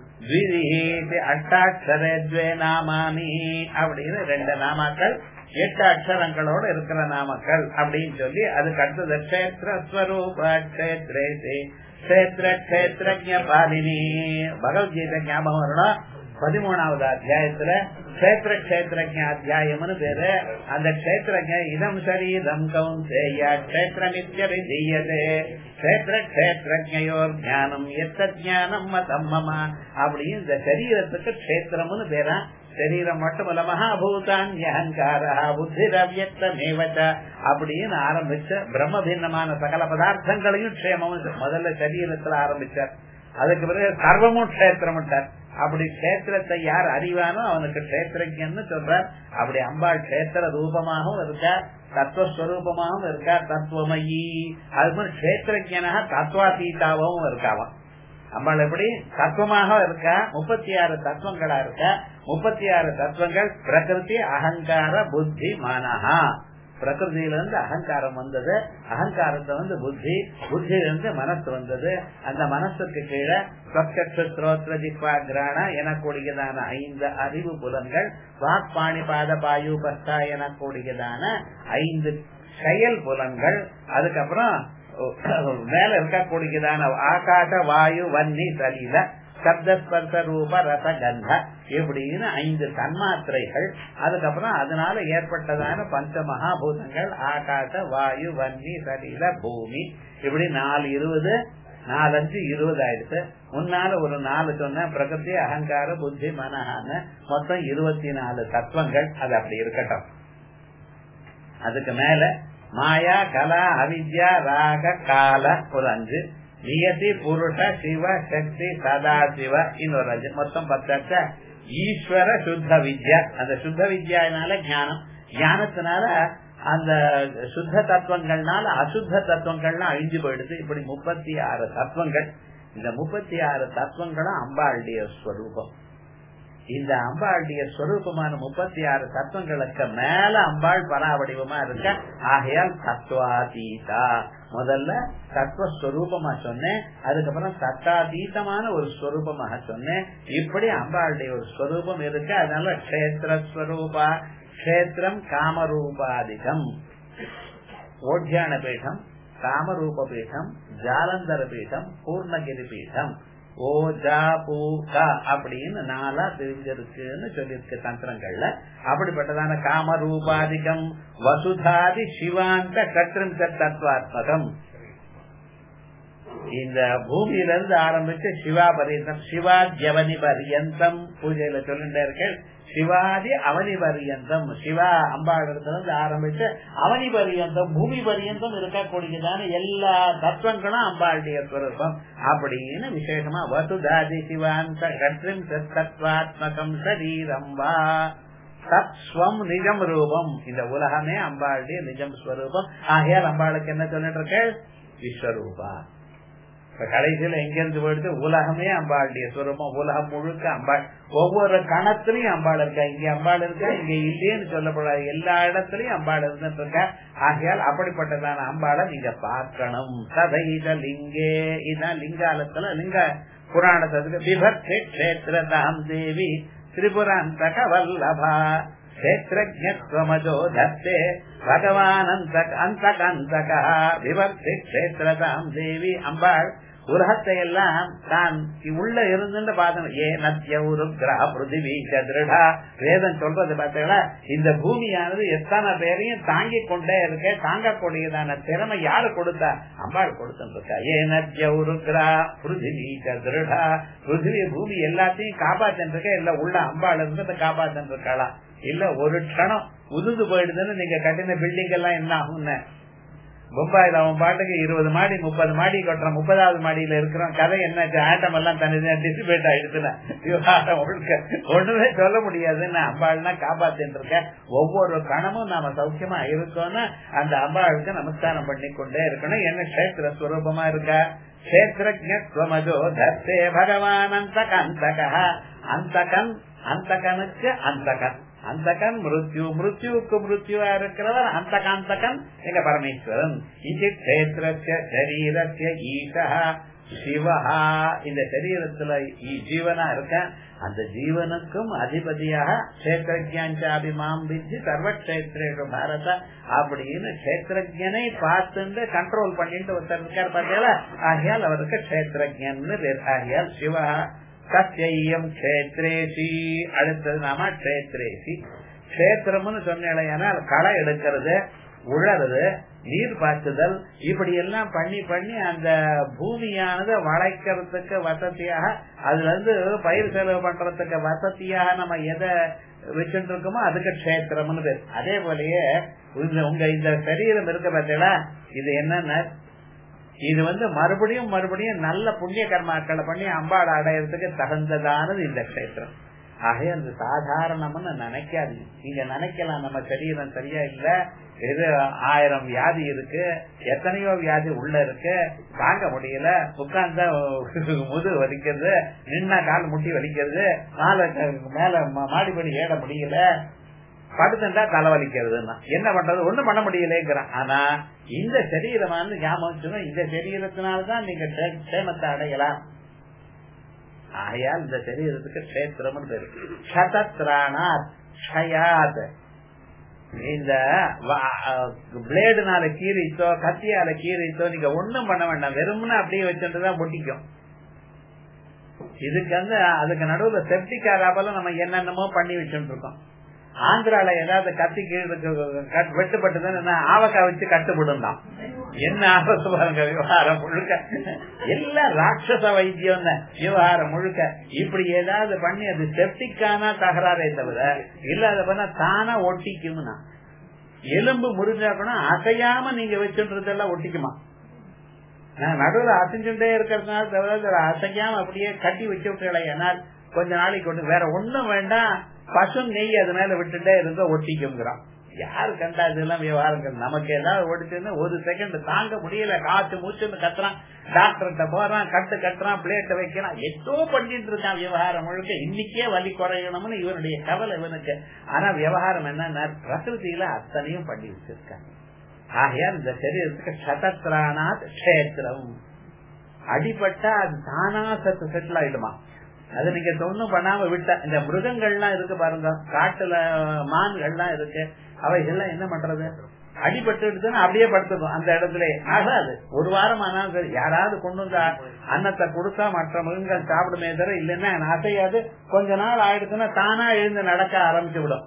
அஷ்டாட்சரே நாமானி அப்படின்னு ரெண்டு நாமாக்கள் எட்டு அக்ஷரங்களோட இருக்கிற நாமக்கள் அப்படின்னு சொல்லி அதுக்கு அடுத்தது கஷேத்திர ஸ்வரூப கஷேத்ரேசி கஷேத்திர கஷேத்திரஜ பாலினி பகவத்கீதை ஞாபகம் வரணும் பதிமூணாவது அத்தியாயத்துல கஷேத்திர கஷேத்திரஜ அத்தியாயம்னு பேரு அந்த கஷேத்திரஜ இதம் சரீதம் கௌந்தேய கஷேத்திர நித்தியரை தீயதே கஷேத்திர கஷேத்திரஜயோர் ஞானம் எத்த ஞானம் மதம் மமா அப்படின்னு இந்த சரீரத்துக்கு கஷேத்திரம்னு பேரா சரீரம் மட்டுமல்ல மகாபூதான் அகங்காரா புத்திரவியத்தமேவச்ச அப்படின்னு ஆரம்பிச்ச பிரம்ம பின்னமான சகல பதார்த்தங்களையும் க்ஷேமம் முதல்ல சரீரத்துல ஆரம்பிச்சார் அதுக்கு பிறகு சர்வமும் கஷேத்திரம் அப்படி கஷேத்திரத்தை யார் அறிவானோ அவனுக்கு கஷேத்திரஜன்னு சொல்றார் அப்படி அம்பாள் கஷேத்திர ரூபமாகவும் இருக்கா தத்துவஸ்வரூபமாகவும் இருக்கா தத்துவமயி அது மாதிரி கஷேத்திரஜனாக தத்துவாதீதாவும் இருக்காவான் அம்பாள் எப்படி தத்துவமாக இருக்கா முப்பத்தி ஆறு தத்துவங்களா இருக்கா முப்பத்தி ஆறு தத்துவங்கள் பிரகிருதி அகங்கார புத்தி மனஹா பிரகிருதியில இருந்து அகங்காரம் வந்தது அகங்காரத்தை வந்து புத்தி புத்தியில இருந்து மனசு வந்தது அந்த மனசுக்கு கீழே ஸ்ரோத்ர ஜிக்வா கிராண எனக்கூடியதான ஐந்து அறிவு புலன்கள் வாக் பாணி பாத பாயு பஸ்தா எனக்கூடியதான ஐந்து செயல் புலன்கள் அதுக்கப்புறம் மேல இருக்கக்கூடியதான ஆகாச வாயு வன்னி சலீல சப்தஸ்பர்ச ரூப ரச கந்த இப்படின்னு ஐந்து தன்மாத்திரைகள் அதுக்கப்புறம் அதனால ஏற்பட்டதான பஞ்ச மகாபூதங்கள் ஆகாச வாயு வன்னி சரீர பூமி இப்படி நாலு இருபது நாலஞ்சு இருபது ஆயிடுச்சு முன்னால ஒரு நாலு சொன்ன பிரகிருதி அகங்கார புத்தி மனஹான்னு மொத்தம் இருபத்தி நாலு தத்துவங்கள் அது அப்படி இருக்கட்டும் அதுக்கு மேல மாயா கலா அவித்யா ராக கால ஒரு அஞ்சு நியதி புருஷ சிவ சக்தி சதா சிவ இன்னொரு அஞ்சு மொத்தம் பத்தாச்ச ஈஸ்வர சுத்த வித்யா அந்த சுத்த வித்யானால ஞானம் ஞானத்தினால அந்த சுத்த தத்துவங்கள்னால அசுத்த தத்துவங்கள்லாம் அழிஞ்சு போயிடுது இப்படி முப்பத்தி ஆறு தத்துவங்கள் இந்த முப்பத்தி ஆறு தத்துவங்களும் அம்பாளுடைய ஸ்வரூபம் இந்த அம்பாளுடைய ஸ்வரூபமான முப்பத்தி ஆறு தத்துவங்களுக்கு மேல அம்பாள் பராவடிவமா இருக்க ஆகையால் தத்துவாதீதா முதல்ல தத்துவஸ்வரூபமா சொன்னேன் அதுக்கப்புறம் தத்தாதீதமான ஒரு ஸ்வரூபமாக சொன்னேன் இப்படி அம்பாளுடைய ஒரு ஸ்வரூபம் இருக்கு அதனால கஷேத்திரஸ்வரூபா கஷேத்திரம் காமரூபாதிகம் ஓட்யான பீடம் காமரூப பீடம் ஜாலந்தர பீடம் பூர்ணகிரி பீடம் ஓஜா பூகா அப்படின்னு நாளா தெரிஞ்சிருக்குன்னு சொல்லியிருக்கு தந்திரங்கள்ல அப்படிப்பட்டதான காமரூபாதிகம் வசுதாதி சிவாந்த கத்திரம் தத்துவாத்மகம் இந்த பூமியில இருந்து ஆரம்பிச்சு சிவா பரியந்தம் சிவா ஜவனி பரியந்தம் பூஜையில சொல்லிட்டே இருக்கேன் சிவாதி அவனி பரியந்தம் சிவா அம்பாடத்துல இருந்து ஆரம்பிச்சு அவனி பரியந்தம் பூமி பரியந்தம் இருக்கக்கூடியதான எல்லா தத்துவங்களும் அம்பாளுடைய ஸ்வரூபம் அப்படின்னு விசேஷமா வசுதாதி சிவாந்த கற்றின் தத்வாத்மகம் சரீரம் வா தத்ஸ்வம் நிஜம் ரூபம் இந்த உலகமே அம்பாளுடைய நிஜம் ஸ்வரூபம் ஆகையால் அம்பாளுக்கு என்ன சொல்லிட்டு இருக்க விஸ்வரூபா கடைசியில எங்கிருந்து போயிடுது உலகமே அம்பாளுடைய சுரூபம் உலகம் முழுக்க அம்பாள் ஒவ்வொரு கணத்திலையும் அம்பாள் இருக்கா இங்க அம்பாள் இருக்கா இங்க இல்லையேன்னு சொல்லப்படாது எல்லா இடத்துலயும் அம்பாள் இருந்துட்டு இருக்கா ஆகையால் அப்படிப்பட்டதான அம்பாளை நீங்க பார்க்கணும் சதைத லிங்கே இதான் லிங்காலத்துல லிங்க புராணத்துக்கு விபக்தி கஷேத்திரதாம் தேவி திரிபுராந்தக வல்லபா ಕ್ಷೇತ್ರಜ್ಞತ್ವಮಜೋ ಧತ್ತೆ ಭಗವಾನಂತ ಅಂತಕಂತಕ விபக்தி க்ஷேத்திரதாம் தேவி அம்பாள் உலகத்தை எல்லாம் தான் உள்ள இருந்து பார்த்தோம் ஏ நத்திய உருக்ரா பிருத்திவி திருடா வேதம் சொல்றது பார்த்தீங்களா இந்த பூமியானது எத்தனை பேரையும் தாங்கி கொண்டே இருக்க தாங்கக்கூடியதான திறமை யாரு கொடுத்தா அம்பாள் கொடுத்துருக்கா ஏ நத்திய உருக்ரா பிருத்திவி திருடா பிருத்திவி பூமி எல்லாத்தையும் காப்பாத்தின்னு இருக்க இல்ல உள்ள அம்பாள் இருந்து காப்பாத்தின்னு இருக்காளா இல்ல ஒரு க்ஷணம் உதுந்து போயிடுதுன்னு நீங்க கட்டின பில்டிங் எல்லாம் என்ன ஆகும்னு மும்பாயில அவன் பாட்டுக்கு இருபது மாடி முப்பது மாடி கட்டுறான் முப்பதாவது மாடியில இருக்கிறோம் கதை என்ன ஆட்டம் எல்லாம் தனி டிசிபேட் ஆயிடுச்சுன்னா விவகாரம் ஒழுக்க ஒண்ணுமே சொல்ல முடியாதுன்னு அம்பாள்னா காப்பாத்தின்னு இருக்க ஒவ்வொரு கணமும் நாம சௌக்கியமா இருக்கோம்னு அந்த அம்பாளுக்கு நமஸ்காரம் பண்ணி கொண்டே இருக்கணும் என்ன கஷேத்திர ஸ்வரூபமா இருக்கா கஷேத்திரஜோ தத்தே பகவான் அந்தக அந்தக அந்தகன் அந்தகனுக்கு அந்தகன் அந்தகன் மிருத்யு மிருத்யுவுக்கு மிருத்யுவா இருக்கிறவர் அந்தகாந்தகன் எங்க பரமேஸ்வரன் இது கஷேத்திரத்திய சரீரத்திய ஈசா சிவஹா இந்த சரீரத்துல ஜீவனா இருக்க அந்த ஜீவனுக்கும் அதிபதியாக கஷேத்திரஜாபிமாம் வித்தி சர்வக்ஷேத்ரேஷு பாரத அப்படின்னு கஷேத்திரஜனை பார்த்துட்டு கண்ட்ரோல் பண்ணிட்டு ஒருத்தர் இருக்கார் பார்த்தீங்களா ஆகையால் அவருக்கு கஷேத்திரஜன் பேர் ஆகையால் சிவஹா சத்தியம் கஷேத்ரேசி அடுத்தது நாம கஷேத்ரேசி கஷேத்திரம்னு சொன்னா களை எடுக்கிறது உழறது நீர் பாய்ச்சுதல் இப்படி எல்லாம் பண்ணி பண்ணி அந்த பூமியானது வளைக்கிறதுக்கு வசதியாக அதுல இருந்து பயிர் செலவு பண்றதுக்கு வசதியாக நம்ம எதை வச்சுட்டு இருக்கோமோ அதுக்கு கஷேத்திரம்னு பேர் அதே போலயே உங்க இந்த சரீரம் இருக்க பார்த்தீங்களா இது என்னன்னா இது வந்து மறுபடியும் மறுபடியும் நல்ல புண்ணிய கர்மாக்களை பண்ணி அம்பாடு அடையறதுக்கு தகுந்ததானது இந்த கஷேத்திரம் ஆகைய அந்த சாதாரணம்னு நினைக்காது நீங்க நினைக்கலாம் நம்ம சரீரம் சரியா இல்ல எது ஆயிரம் வியாதி இருக்கு எத்தனையோ வியாதி உள்ள இருக்கு தாங்க முடியல உட்கார்ந்தா முது வலிக்கிறது நின்னா கால் முட்டி வலிக்கிறது மேல மேல மாடிப்படி ஏற முடியல படுத்துட்டா தலைவலிக்கிறதுன்னா என்ன பண்றது ஒண்ணும் பண்ண முடியலங்கிறான் ஆனா இந்த சரீரமானது ஞாபகம் இந்த சரீரத்தினால்தான் நீங்க சேமத்தை அடையலாம் ஆகையால் இந்த சரீரத்துக்கு கஷேத்திரம் பேரு க்ஷதத்ராணாத் க்ஷயாத் இந்த பிளேடுனால கீறிச்சோ கத்தியால கீறிச்சோ நீங்க ஒண்ணும் பண்ண வேண்டாம் வெறும்னு அப்படியே வச்சுட்டுதான் முட்டிக்கும் இதுக்கு வந்து அதுக்கு நடுவுல செப்டிக் ஆகாமல நம்ம என்னென்னமோ பண்ணி வச்சுட்டு இருக்கோம் ஆந்திரால ஏதாவது கத்தி கீழ் வெட்டுப்பட்டதுன்னு ஆவக்காய் வச்சு கட்டுப்படும் தான் என்ன ஆபத்து பாருங்க விவகாரம் முழுக்க எல்லாம் ராட்சச வைத்தியம் விவகாரம் முழுக்க இப்படி ஏதாவது பண்ணி அது செப்டிக்கான தகராறே தவிர இல்லாத பண்ண தானா ஒட்டிக்கும்னா எலும்பு முறிஞ்சா கூட அசையாம நீங்க வச்சுன்றதெல்லாம் ஒட்டிக்குமா நான் நடுவில் அசைஞ்சுட்டே இருக்கிறதுனால தவிர அசையாம அப்படியே கட்டி வச்சு விட்டுலாம் கொஞ்ச நாளைக்கு கொண்டு வேற ஒண்ணும் வேண்டாம் பசு நெய் அது மேல விட்டுட்டே இருந்த ஒட்டிக்குங்கிறான் யாரு கண்டா இதெல்லாம் விவகாரங்கள் நமக்கு ஏதாவது ஓடிச்சுன்னு ஒரு செகண்ட் தாங்க முடியல காற்று மூச்சுன்னு கத்துறான் டாக்டர்கிட்ட போறான் கட்டு கட்டுறான் பிளேட்டை வைக்கிறான் எதோ பண்ணிட்டு இருக்கான் விவகாரம் முழுக்க இன்னைக்கே வலி குறையணும்னு இவனுடைய கவலை இவனுக்கு ஆனா விவகாரம் என்னன்னா பிரகிருதியில அத்தனையும் பண்ணி வச்சிருக்காங்க ஆகையால் இந்த சரீரத்துக்கு சதத்ரானாத் கஷேத்திரம் அடிபட்டா அது தானா சத்து செட்டில் ஆயிடுமா அது நீங்க ஒண்ணும் பண்ணாம விட்ட இந்த மிருகங்கள்லாம் இருக்கு பாருங்க காட்டுல மான்கள்லாம் இருக்கு அவைகள்லாம் என்ன பண்றது அடிபட்டு அப்படியே படுத்துக்கும் அந்த இடத்துல ஆகாது ஒரு வாரம் ஆனாலும் சரி யாராவது கொண்டு வந்த அன்னத்தை கொடுத்தா மற்ற மிருகங்கள் சாப்பிடுமே தவிர இல்லைன்னா அசையாது கொஞ்ச நாள் ஆயிடுச்சுன்னா தானா எழுந்து நடக்க ஆரம்பிச்சு விடும்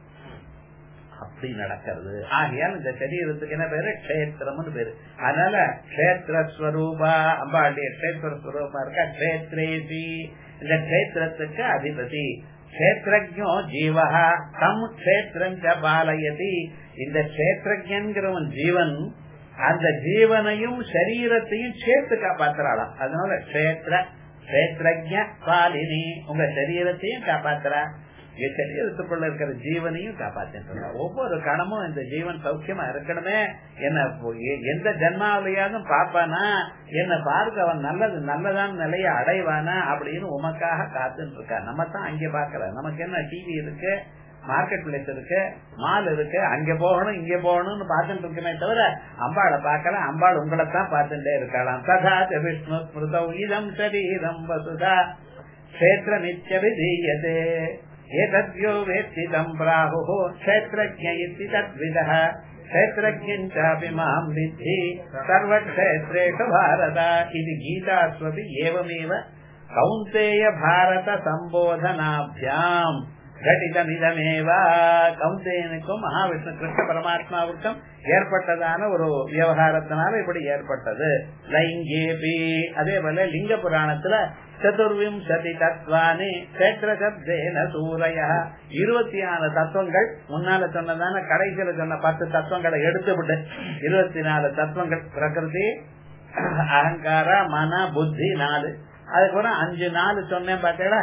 அப்படி நடக்கிறது ஆகையால் இந்த சரீரத்துக்கு என்ன பேரு கஷேத்திரம்னு பேரு அதனால கஷேத்திரஸ்வரூபா அம்பாளுடைய கஷேத்திர ஸ்வரூபா இருக்கா கஷேத்ரேசி இந்த கஷேத்திரத்துக்கு அதிபதி கஷேத்திரஜோ ஜீவகா தம் கஷேத்திரம் பாலயதி இந்த கஷேத்திரஜன்கிறவன் ஜீவன் அந்த ஜீவனையும் சரீரத்தையும் சேர்த்து காப்பாத்துறாளாம் அதனால கஷேத்திர கஷேத்திரஜ பாலினி உங்க சரீரத்தையும் காப்பாத்துறா சரீரத்துக்குள்ள இருக்கிற ஜீவனையும் காப்பாத்திட்டு ஒவ்வொரு கணமும் இந்த ஜீவன் சௌக்கியமா இருக்கணுமே என்ன எந்த ஜென்மாவிலையாவது பாப்பானா என்ன பார்க்க அவன் நல்லது நல்லதான நிலைய அடைவானா அப்படின்னு உமக்காக காத்துட்டு இருக்கா நம்ம தான் அங்க பாக்கல நமக்கு என்ன டிவி இருக்கு மார்க்கெட் பிளேஸ் இருக்கு மால் இருக்கு அங்க போகணும் இங்க போகணும்னு பாத்துட்டு இருக்குமே தவிர அம்பாளை பார்க்கல அம்பாள் உங்களை தான் பார்த்துட்டே இருக்கலாம் ததா விஷ்ணு ஸ்மிருதம் இதம் சரீரம் வசுதா கஷேத்திர நித்திய விதீயதே एतद्यो वेत्ति तम् प्राहुः क्षेत्रज्ञ इति तद्विदः क्षेत्रज्ञञ्चापि माम् विद्धि सर्वक्षेत्रेषु भारत इति गीतास्वपि एवमेव कौन्तेय भारत सम्बोधनाभ्याम् घटितमिदमेव கவுந்தேனுக்கும் மகாவிஷ்ணு கிருஷ்ண பரமாத்மாவுக்கும் ஏற்பட்டதான ஒரு விவகாரத்தினால இப்படி ஏற்பட்டது லைங்கேபி அதே போல லிங்க புராணத்துல சதுர்விம்சதி தத்வானி கஷேத்திர சப்தேன சூரைய இருபத்தி நாலு தத்துவங்கள் முன்னால சொன்னதான கடைசியில சொன்ன பத்து தத்துவங்களை எடுத்து விட்டு இருபத்தி நாலு தத்துவங்கள் பிரகிருதி அகங்கார மன புத்தி நாலு அதுக்கப்புறம் அஞ்சு நாலு சொன்னேன் பார்த்தீங்களா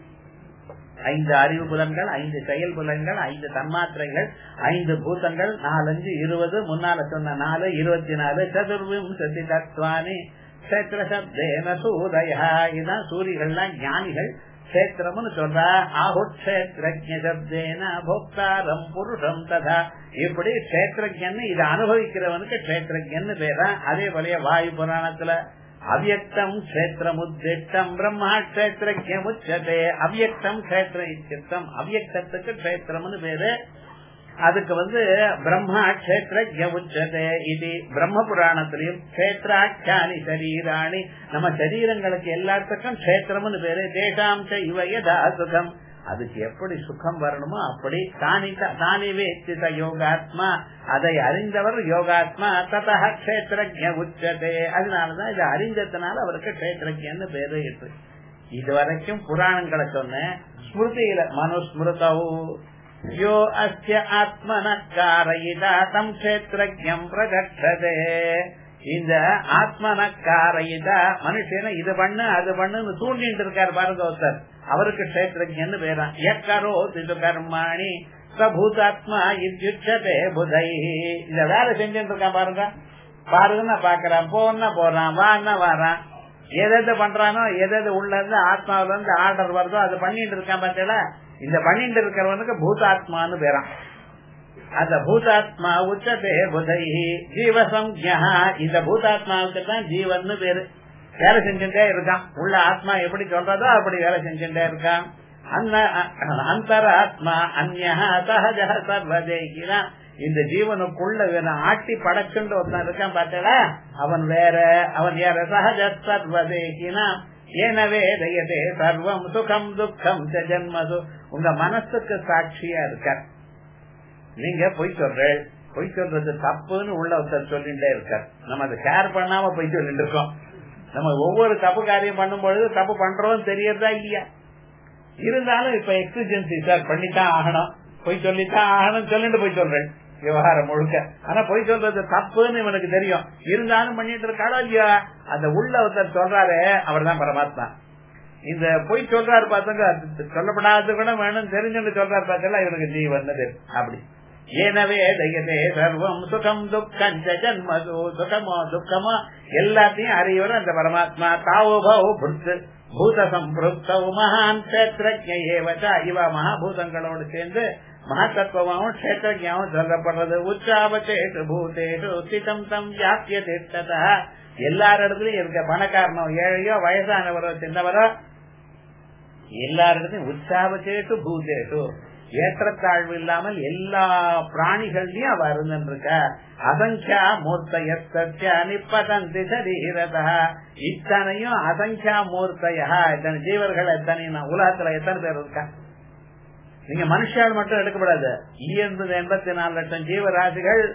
ஐந்து அறிவு புலன்கள் ஐந்து செயல் புலன்கள் ஐந்து தன்மாத்திரைகள் ஐந்து பூதங்கள் நாலஞ்சு இருபது முன்னால சொன்ன நாலு இருபத்தி நாலு சதுர்விம்சதி தத்வானி கஷேத்திரசப்தேன சூதயா இதுதான் சூரியகள்லாம் ஞானிகள் கஷேத்திரம்னு சொல்றா ஆஹுட்சேத்திரஜப்தேன போக்தாரம் புருஷம் ததா இப்படி கஷேத்திரஜன்னு இதை அனுபவிக்கிறவனுக்கு கஷேத்திரஜன்னு பேரா அதே போல வாயு புராணத்துல அவ்யக்தம் கஷேத்திரமுத்திட்டம் பிரம்மா கஷேத்திரஜமுச்சதே அவ்யக்தம் கஷேத்திர இச்சித்தம் அவ்யக்தத்துக்கு கஷேத்திரம்னு பேரு அதுக்கு வந்து பிரம்மா கஷேத்திர உச்சதே இது பிரம்ம புராணத்திலையும் கஷேத்ராட்சாணி சரீராணி நம்ம சரீரங்களுக்கு எல்லாத்துக்கும் கஷேத்திரம்னு பேரு தேசாம் இவையதா சுகம் அதுக்கு எப்படி சுகம் வரணுமோ அப்படி தானி தானி வேத்தித யோகாத்மா அதை அறிந்தவர் யோகாத்மா ததா கஷேத்திரஜ உச்சதே அதனாலதான் இதை அறிஞ்சதுனால அவருக்கு கஷேத்திரஜன்னு பேரு இருக்கு இதுவரைக்கும் புராணங்களை சொன்னேன் ஸ்மிருதியில மனுஸ்மிருதவு யோ அஸ்ய ஆத்மன காரயிதா தம் கஷேத்திரஜம் பிரகட்டதே இந்த ஆத்மன காரயிதா மனுஷன இது பண்ணு அது பண்ணுன்னு தூண்டிட்டு இருக்காரு பாருங்க ஒருத்தர் அவருக்கு கஷேத்திரஜன்னு பேரா எக்கரோ திது கர்மாணி சபூதாத்மா இத்யுச்சதே புதை இந்த வேலை செஞ்சுட்டு இருக்கான் பாருங்க பாருங்கன்னா பாக்குறான் போன்னா போறான் வான்னா வாரான் எது பண்றானோ எது உள்ள இருந்து ஆத்மாவில இருந்து ஆர்டர் வருதோ அது பண்ணிட்டு இருக்கான் பார்த்தீங்களா இந்த பண்ணிட்டு இருக்கிறவனுக்கு பூதாத்மான்னு பேரான் அந்த பூதாத்மா உச்சதே புதை ஜீவசம்யா இந்த பூதாத்மாவுக்கு தான் ஜீவன் பேரு வேலை செஞ்சுட்டே இருக்கான் உள்ள ஆத்மா எப்படி சொல்றதோ அப்படி வேலை செஞ்சுட்டே இருக்கான் அந்தர ஆத்மா அந்நா சகஜ சர்வதேகினா இந்த ஜீவனுக்குள்ள ஆட்டி படைச்சுண்டு ஒருத்தன் இருக்கான் பார்த்தா அவன் வேற அவன் யார சகஜ சர்வதேகினா எனவே தயதே சர்வம் சுகம் துக்கம் ச ஜன்மது உங்க மனசுக்கு சாட்சியா இருக்க நீங்க பொய் சொல்றேன் பொய் சொல்றது தப்புன்னு உள்ள ஒருத்தர் சொல்லிட்டே இருக்கார் நம்ம அதை கேர் பண்ணாம பொய் சொல்லிட்டு இருக்கோம் நம்ம ஒவ்வொரு தப்பு காரியம் பண்ணும் பொழுது தப்பு பண்றோம் தெரியறதா இல்லையா இருந்தாலும் இப்ப எக்ஸிஜென்சி சார் பண்ணித்தான் ஆகணும் பொய் சொல்லித்தான் ஆகணும் சொல்லிட்டு போய் சொல்றேன் விவகாரம் முழுக்க ஆனா பொய் சொல்றது தப்புன்னு இவனுக்கு தெரியும் இருந்தாலும் பண்ணிட்டு இருக்காளோ இல்லையா அந்த உள்ள ஒருத்தர் சொல்றாரு அவர் தான் பரமாத்மா இந்த பொய் சொல்றாரு பார்த்தங்க சொல்லப்படாத கூட வேணும் தெரிஞ்சுன்னு சொல்றாரு பார்த்தா இவனுக்கு நீ வந்தது அப்படி எனவே தையதே சர்வம் சுகம் துக்கம் ஜன்மது சுகமோ துக்கமோ எல்லாத்தையும் அறியவர் அந்த பரமாத்மா தாவோ பவ புத்து பூத சம்பிருத்தவு மகான் கஷேத்திரஜேவச்ச இவ மகாபூதங்களோடு சேர்ந்து மகத்தத்துவமாவும் கஷேத்திரஜாவும் சொல்லப்படுறது உச்சாபத்தேஷு பூதேஷு உத்திதம் தம் வியாபிய திட்டதா எல்லார் இடத்துலயும் இருக்க பணக்காரனோ ஏழையோ வயசானவரோ சின்னவரோ எல்லாரிடத்தையும் உற்சாபத்தேஷு பூதேஷு ஏற்றத்தாழ்வு இல்லாமல் எல்லா பிராணிகள்லயும் அவ இருந்துருக்க அசங்கியா மூர்த்தய நிப்பதந்தி சரீரதா இத்தனையும் அசங்கியா மூர்த்தையா இத்தனை ஜீவர்கள் எத்தனை உலகத்துல எத்தனை பேர் இருக்கா நீங்க மனுஷால் மட்டும் எடுக்கப்படாது இயன்பது எண்பத்தி நாலு லட்சம் ஜீவராசிகள்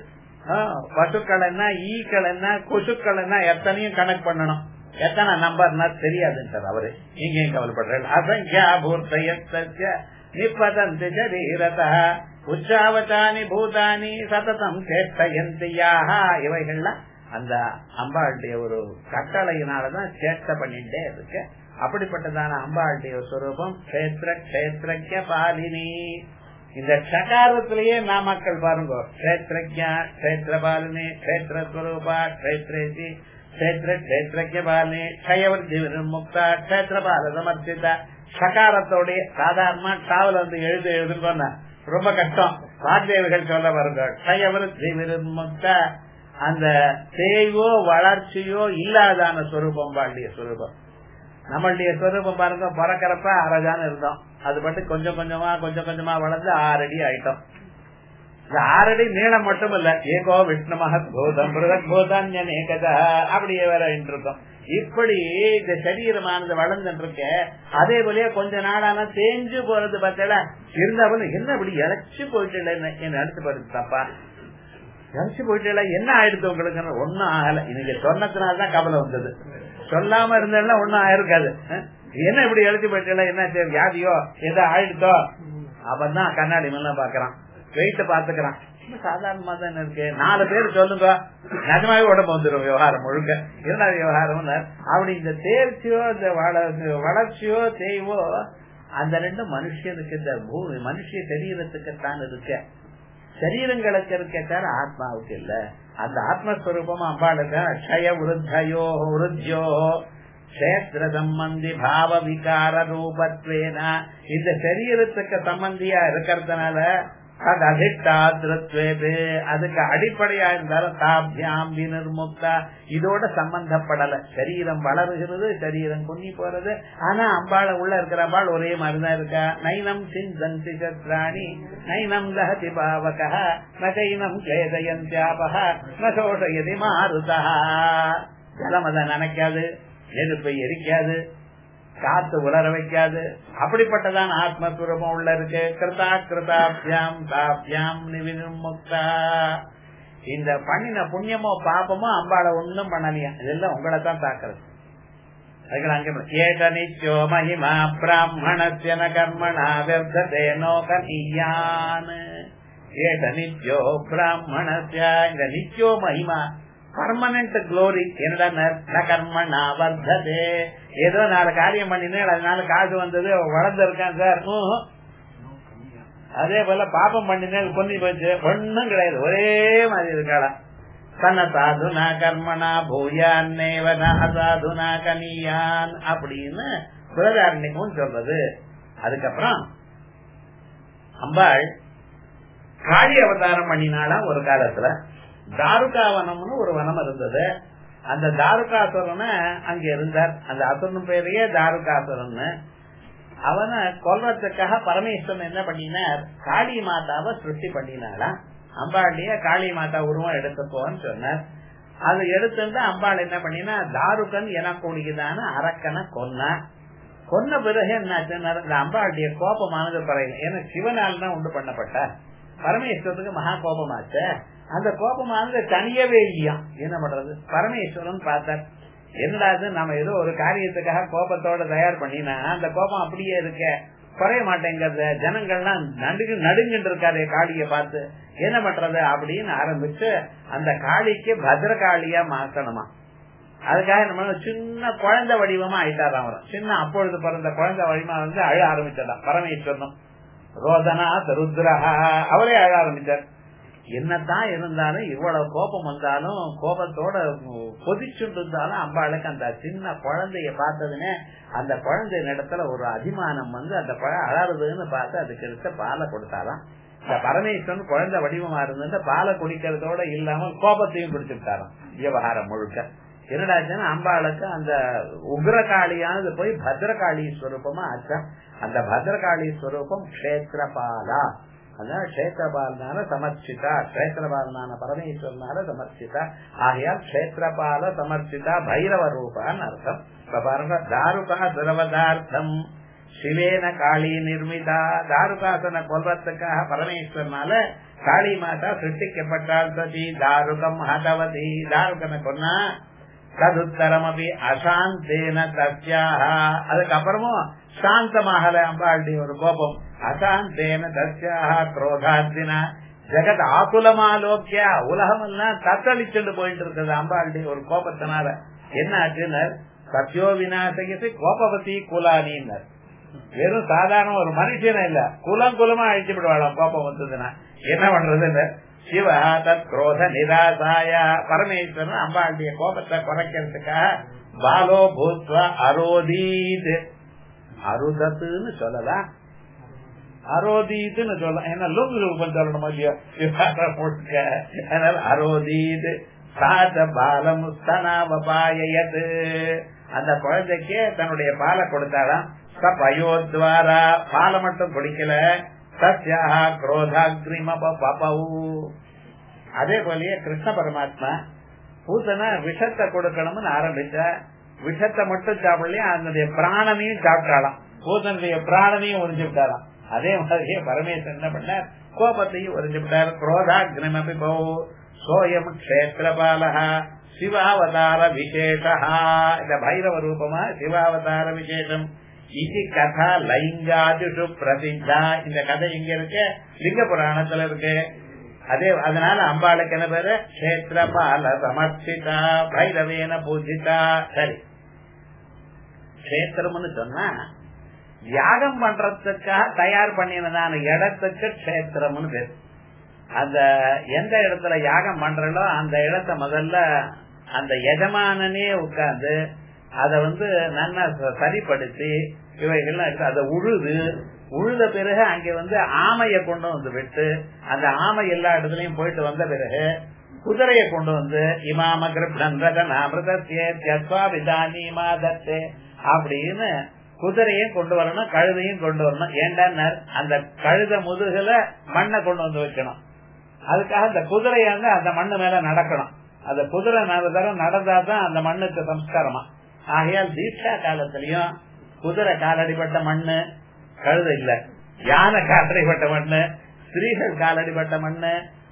பசுக்கள் என்ன ஈக்கள் என்ன கொசுக்கள் என்ன எத்தனையும் கணக்கு பண்ணணும் எத்தனை நம்பர்னா தெரியாதுன்றார் அவரு நீங்க ஏன் கவலைப்படுற அசங்கியா பூர்த்தய நிப்பதந்தி சரீரத உச்சாவதானி பூதானி சததம் சேஷ்டயந்தியாக இவைகள்லாம் அந்த அம்பாளுடைய ஒரு கட்டளையினாலதான் சேஷ்ட பண்ணிட்டே இருக்கு அப்படிப்பட்டதான அம்பாளுடைய ஸ்வரூபம் கஷேத்திர கஷேத்திரஜ பாலினி இந்த சகாரத்திலேயே நாமக்கள் பாருங்க கஷேத்திரஜா கஷேத்திர பாலினி கஷேத்திர ஸ்வரூபா கஷேத்ரேசி கஷேத்திர கஷேத்திரஜ பாலினி க்ஷயவர்த்தி முக்தா கஷேத்திர பால சமர்த்திதா சகாரத்தோடைய சாதாரணமா டிராவல் வந்து எழுது எழுதுன்னு ரொம்ப கஷ்டம் வாக்தேவிகள் சொல்ல வருங்க க்ஷயவர்த்தி விருமுக்த அந்த தேய்வோ வளர்ச்சியோ இல்லாதான ஸ்வரூபம் பாண்டிய ஸ்வரூபம் நம்மளுடைய ஸ்வரூபம் பாருங்க பிறக்கிறப்ப அரைதான் இருந்தோம் அது பட்டு கொஞ்சம் கொஞ்சமா கொஞ்சம் கொஞ்சமா வளர்ந்து ஆறடி ஆயிட்டோம் இந்த ஆறடி நீளம் மட்டும் இல்ல ஏகோ விஷ்ணு மகத் பூதம் மிருகத் பூதான்யனேகதா அப்படியே வேற இருக்கோம் இப்படி இந்த சரீரமானது வளர்ந்துட்டு இருக்க அதே போலயே கொஞ்ச நாளான தேஞ்சு போறது பார்த்தல இருந்தாலும் என்ன இப்படி இழைச்சு போயிட்டு என்ன அடுத்து பாருங்க தப்பா இழைச்சு போயிட்டு என்ன ஆயிடுது உங்களுக்கு ஒன்னும் ஆகல இன்னைக்கு சொன்னதுனாலதான் கவலை வந்தது சொல்லாம இருந்தா ஒன்னும் ஆயிருக்காது என்ன இப்படி எழுதி போயிட்டு என்ன சரி வியாதியோ ஏதோ ஆயிடுதோ அப்பதான் கண்ணாடி மேல பாக்குறான் வெயிட்ட பாத்துக்கிறான் சாதாரணமா தானே இருக்கு நாலு பேர் சொல்லுங்க நிஜமாவே உடம்பு வந்துடும் விவகாரம் முழுக்க என்ன விவகாரம் அப்படி இந்த தேர்ச்சியோ இந்த வளர்ச்சியோ தேய்வோ அந்த ரெண்டு மனுஷனுக்கு இந்த பூமி மனுஷ சரீரத்துக்கு தான் இருக்க சரீரங்களுக்கு இருக்க ஆத்மாவுக்கு இல்ல அந்த ஆத்மஸ்வரூபம் அம்பாளுக்கு அக்ஷய விருத்தயோ விருத்தியோ கஷேத்திர சம்பந்தி பாவ விகார ரூபத்வேன இந்த சரீரத்துக்கு சம்பந்தியா இருக்கிறதுனால அது அதிஷ்டாதிருத்வேது அதுக்கு அடிப்படையா இருந்தாலும் தாபியாம் வினிர்முக்தா இதோட சம்பந்தப்படல சரீரம் வளருகிறது சரீரம் குன்னி போறது ஆனா அம்பாள உள்ள இருக்கிற அம்பாள் ஒரே மாதிரிதான் இருக்கா நைனம் சிந்தந்தி சத்ராணி நைனம் லஹதி பாவக நகைனம் கிளேதயந்தியாபக நோஷயதி மாருதா ஜலம் அதை நினைக்காது நெருப்பை எரிக்காது காத்து உலர வைக்காது அப்படிப்பட்டதான் ஆத்மஸ்வரூபம் உள்ள இருக்கு கிருதா கிருதாபியாம் தாபியாம் நிவிமுக்தா இந்த பண்ணின புண்ணியமோ பாப்பமோ அம்பாளை ஒன்னும் பண்ணலையா இதெல்லாம் உங்களை தான் தாக்குறது ஏக நிச்சோ மகிமா பிராமணஸ்யன கர்மணா வியர்த்ததே நோகனியான் ஏக நித்யோ பிராமணஸ்ய இந்த நித்யோ மகிமா பர்மனன்ட் குளோரி என்னடா கர்மணா வர்த்ததே ஏதோ நாலு காரியம் பண்ணினேன் அதனால காசு வந்தது வளர்ந்துருக்கான் சார் அதே போல பாப்பம் பண்ணினேன் பொன்னி போச்சு ஒன்னும் கிடையாது ஒரே மாதிரி இருக்காளா தன சாதுனா கர்மனா பூயான்னேவன அசாதுனா கனியான் அப்படின்னு புரதாரண்யமும் சொல்றது அதுக்கப்புறம் அம்பாள் காளி அவதாரம் பண்ணினாலா ஒரு காலத்துல தாருகாவனம்னு ஒரு வனம் இருந்தது அந்த தாருகாசுரனை அங்க இருந்தார் அந்த அசுரன் பேரையே தாருகாசுரன் அவனை கொல்றதுக்காக பரமேஸ்வரன் என்ன பண்ணினார் காளி மாதாவை சிருஷ்டி பண்ணினாலாம் அம்பாண்டிய காளி மாதா உருவம் எடுத்துப்போன்னு சொன்னார் அதை எடுத்துட்டு அம்பாள் என்ன பண்ணினா தாருகன் எனக்கூடியதான அரக்கனை கொன்னா கொன்ன பிறகு என்னாச்சுன்னா இந்த அம்பாளுடைய கோபமானது குறையல ஏன்னா சிவனால் தான் உண்டு பண்ணப்பட்ட பரமேஸ்வரத்துக்கு மகா கோபமாச்ச அந்த கோபமானது தனியவே இல்லையா என்ன பண்றது பரமேஸ்வரன் பார்த்தார் என்னடாது நம்ம ஏதோ ஒரு காரியத்துக்காக கோபத்தோட தயார் பண்ணினா அந்த கோபம் அப்படியே இருக்க குறைய மாட்டேங்கிறது ஜனங்கள்லாம் நடுங்கு நடுங்கிட்டு இருக்காரு காளிய பார்த்து என்ன பண்றது அப்படின்னு ஆரம்பிச்சு அந்த காளிக்கு பத்ரகாளியா மாத்தணுமா அதுக்காக நம்ம சின்ன குழந்தை வடிவமா ஆயிட்டாராம் அவர் சின்ன அப்பொழுது பிறந்த குழந்தை வடிவமா வந்து அழ ஆரம்பிச்சிடலாம் பரமேஸ்வரனும் ரோதனா ருத்ரஹா அவரே அழ ஆரம்பிச்சார் என்னதான் இருந்தாலும் இவ்வளவு கோபம் வந்தாலும் கோபத்தோட கொதிச்சுட்டு இருந்தாலும் அம்பாளுக்கு அந்த சின்ன குழந்தைய பார்த்ததுன்னு அந்த குழந்தை இடத்துல ஒரு அபிமானம் வந்து அந்த பழம் அழறதுன்னு பார்த்து அதுக்கு இருக்க பாலை கொடுத்தாராம் இந்த பரமேஸ்வரன் குழந்தை வடிவமா இருந்த பாலை குடிக்கிறதோட இல்லாம கோபத்தையும் குடிச்சுட்டாராம் விவகாரம் முழுக்க என்னடாச்சுன்னா அம்பாளுக்கு அந்த உக்ரகாளியானது போய் பத்ரகாளி ஸ்வரூபமா ஆச்சா அந்த பத்ரகாளி ஸ்வரூபம் கஷேத்திரபாலா அதான் கஷேத்திரபாலனால சமர்ச்சிதா கஷேத்திரபாலனான பரமேஸ்வரனால சமர்ச்சிதா ஆகையால் கஷேத்திரபால சமர்ச்சிதா பைரவ ரூபான்னு அர்த்தம் இப்ப பாருங்க தாருகா சுரவதார்த்தம் சிவேன காளி நிர்மிதா தாருகாசன கொல்றதுக்காக பரமேஸ்வரனால காளி மாதா சிருஷ்டிக்கப்பட்டால் சதி தாருகம் ஹதவதி தாருகனை கொன்னா ததுத்தரம் அப்படி அசாந்தேன தஸ்யாக அதுக்கப்புறமும் சாந்தமாகல அம்பாளுடைய ஒரு கோபம் அசாந்தேன தஸ்யாக குரோதாத்தினா ஜெகத் ஆகுலமாலோக்கிய உலகம் எல்லாம் தத்தளிச்சுட்டு போயிட்டு இருக்குது அம்பாளுடைய ஒரு கோபத்தினால என்ன ஆச்சுன்னு சத்யோ விநாசகி கோபவதி குலானின்னர் வெறும் சாதாரண ஒரு மனுஷன இல்ல குலம் குலமா அழிச்சு விடுவாளாம் கோபம் வந்ததுன்னா என்ன பண்றது சிவ தத் குரோத நிராசாய பரமேஸ்வரன் அம்பாளுடைய கோபத்தை குறைக்கிறதுக்காக பாலோ பூத்வ அரோதீத் அருதத்துன்னு சொல்லலாம் அரோதீத்துன்னு சொல்லலாம் ஏன்னா லுங்கு ரூபம் சொல்லணும் இல்லையோ முழுக்க அதனால அரோதீத் சாத பாலம் ஸ்தனாவபாயது அந்த குழந்தைக்கு தன்னுடைய பாலை கொடுத்தாலாம் சபயோத்வாரா பாலை மட்டும் குடிக்கல சத்யாக குரோதாக்ரிமபவு அதே போலயே கிருஷ்ண பரமாத்மா பூத்தன விஷத்தை கொடுக்கணும்னு ஆரம்பிச்ச விஷத்தை மட்டும் சாப்பிடலையே அதனுடைய பிராணனையும் சாப்பிட்டாலாம் பூத்தனுடைய பிராணனையும் உறிஞ்சு விட்டாராம் அதே மாதிரியே பரமேஸ்வரன் என்ன பண்ணார் கோபத்தையும் உறிஞ்சு விட்டார் குரோதாக்ரிமபி பவு சோயம் கஷேத்திரபாலா சிவாவதார விசேஷா இந்த பைரவ ரூபமா சிவாவதார விசேஷம் இது கதா லைங்காதிஷு பிரசித்தா இந்த கதை இங்க இருக்கு லிங்க புராணத்துல இருக்கு அதே அதனால அம்பாளுக்கு என்ன பேரு கஷேத்திரபால சமர்ப்பிதா பைரவேன பூஜிதா சரி கஷேத்திரம்னு சொன்னா யாகம் பண்றதுக்காக தயார் பண்ணினதான இடத்துக்கு கஷேத்திரம்னு பேரு அந்த எந்த இடத்துல யாகம் பண்றோ அந்த இடத்த முதல்ல அந்த எஜமானனே உட்கார்ந்து அத வந்து நல்லா சரிப்படுத்தி இவைகள்லாம் இருக்கு அதை உழுது உழுத பிறகு அங்க வந்து ஆமைய கொண்டு வந்து விட்டு அந்த ஆமை எல்லா இடத்துலயும் போயிட்டு வந்த பிறகு குதிரையை கொண்டு வந்து இமாம கிருப்னி அப்படின்னு குதிரையும் கொண்டு வரணும் கழுதையும் கொண்டு வரணும் ஏண்டா அந்த கழுத முதுகுல மண்ணை கொண்டு வந்து வைக்கணும் அதுக்காக அந்த குதிரையாந்து அந்த மண்ணு மேல நடக்கணும் அந்த குதிரை நாலு தரம் நடந்தாதான் அந்த மண்ணுக்கு சம்ஸ்காரமா ஆகையால் தீட்சா காலத்திலயும் குதிரை காலடிப்பட்ட மண்ணு கழுத இல்ல யானை காலடிப்பட்ட மண்ணு ஸ்திரீகள் காலடிப்பட்ட மண்ணு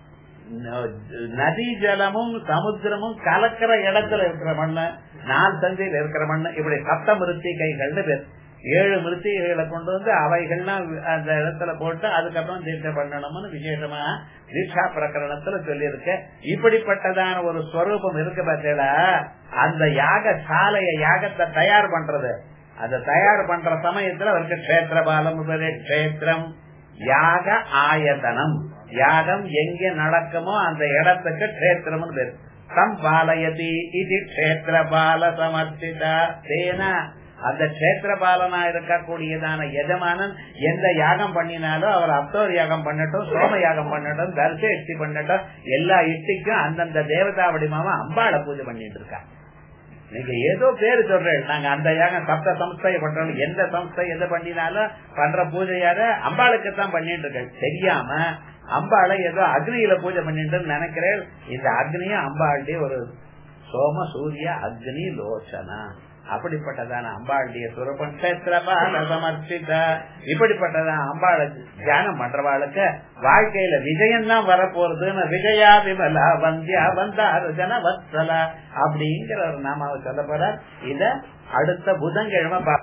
நதி ஜலமும் சமுத்திரமும் கலக்கிற இடத்துல இருக்கிற மண்ணு நாள் சந்தையில் இருக்கிற மண்ணு இப்படி சப்த மிருத்திகைகள்னு பேர் ஏழு மிருத்திகைகளை கொண்டு வந்து அவைகள்லாம் அந்த இடத்துல போட்டு அதுக்கப்புறம் தீட்சை பண்ணணும்னு விசேஷமா தீட்சா பிரகரணத்துல சொல்லியிருக்க இப்படிப்பட்டதான ஒரு ஸ்வரூபம் இருக்கு பார்த்தீங்களா அந்த யாக சாலைய யாகத்தை தயார் பண்றது அதை தயார் பண்ற சமயத்துல அவருக்கு கஷேத்திர பாலம் கஷேத்திரம் யாக ஆயதனம் யாகம் எங்க நடக்குமோ அந்த இடத்துக்கு கஷேத்திரம் பேர் சம்பாலயதி இது கஷேத்திர பால சமர்த்திதா தேனா அந்த கஷேத்திர பாலனா இருக்கக்கூடியதான எஜமானன் எந்த யாகம் பண்ணினாலும் அவர் அப்தோர் யாகம் பண்ணட்டும் சோம யாகம் பண்ணட்டும் தர்ச இஷ்டி பண்ணட்டும் எல்லா இஷ்டிக்கும் அந்தந்த தேவதா வடிமாவ அம்பாளை பூஜை பண்ணிட்டு இருக்காங்க நீங்க ஏதோ பேரு சொல்றேன் நாங்க அந்த யாகம் சப்த சம்ஸ்தைய பண்றோம் எந்த சம்ஸ்தை எது பண்ணினாலும் பண்ற பூஜையார அம்பாளுக்கு தான் பண்ணிட்டு இருக்கேன் தெரியாம அம்பாளை ஏதோ அக்னியில பூஜை பண்ணிட்டு நினைக்கிறேன் இந்த அக்னியும் அம்பாளுடைய ஒரு சோம சூரிய அக்னி லோச்சனா அப்படிப்பட்டதான அம்பாளுடைய சுரபக்ஷேத்திரபால சமர்ப்பித இப்படிப்பட்டதான அம்பாள தியானம் பண்றவாளுக்கு வாழ்க்கையில விஜயம் தான் வரப்போறதுன்னு விஜயா விமலா வந்தியா வந்தாரு ஜன வத்சலா அப்படிங்கிற ஒரு நாமாவை சொல்ல போற இத அடுத்த புதன்கிழமை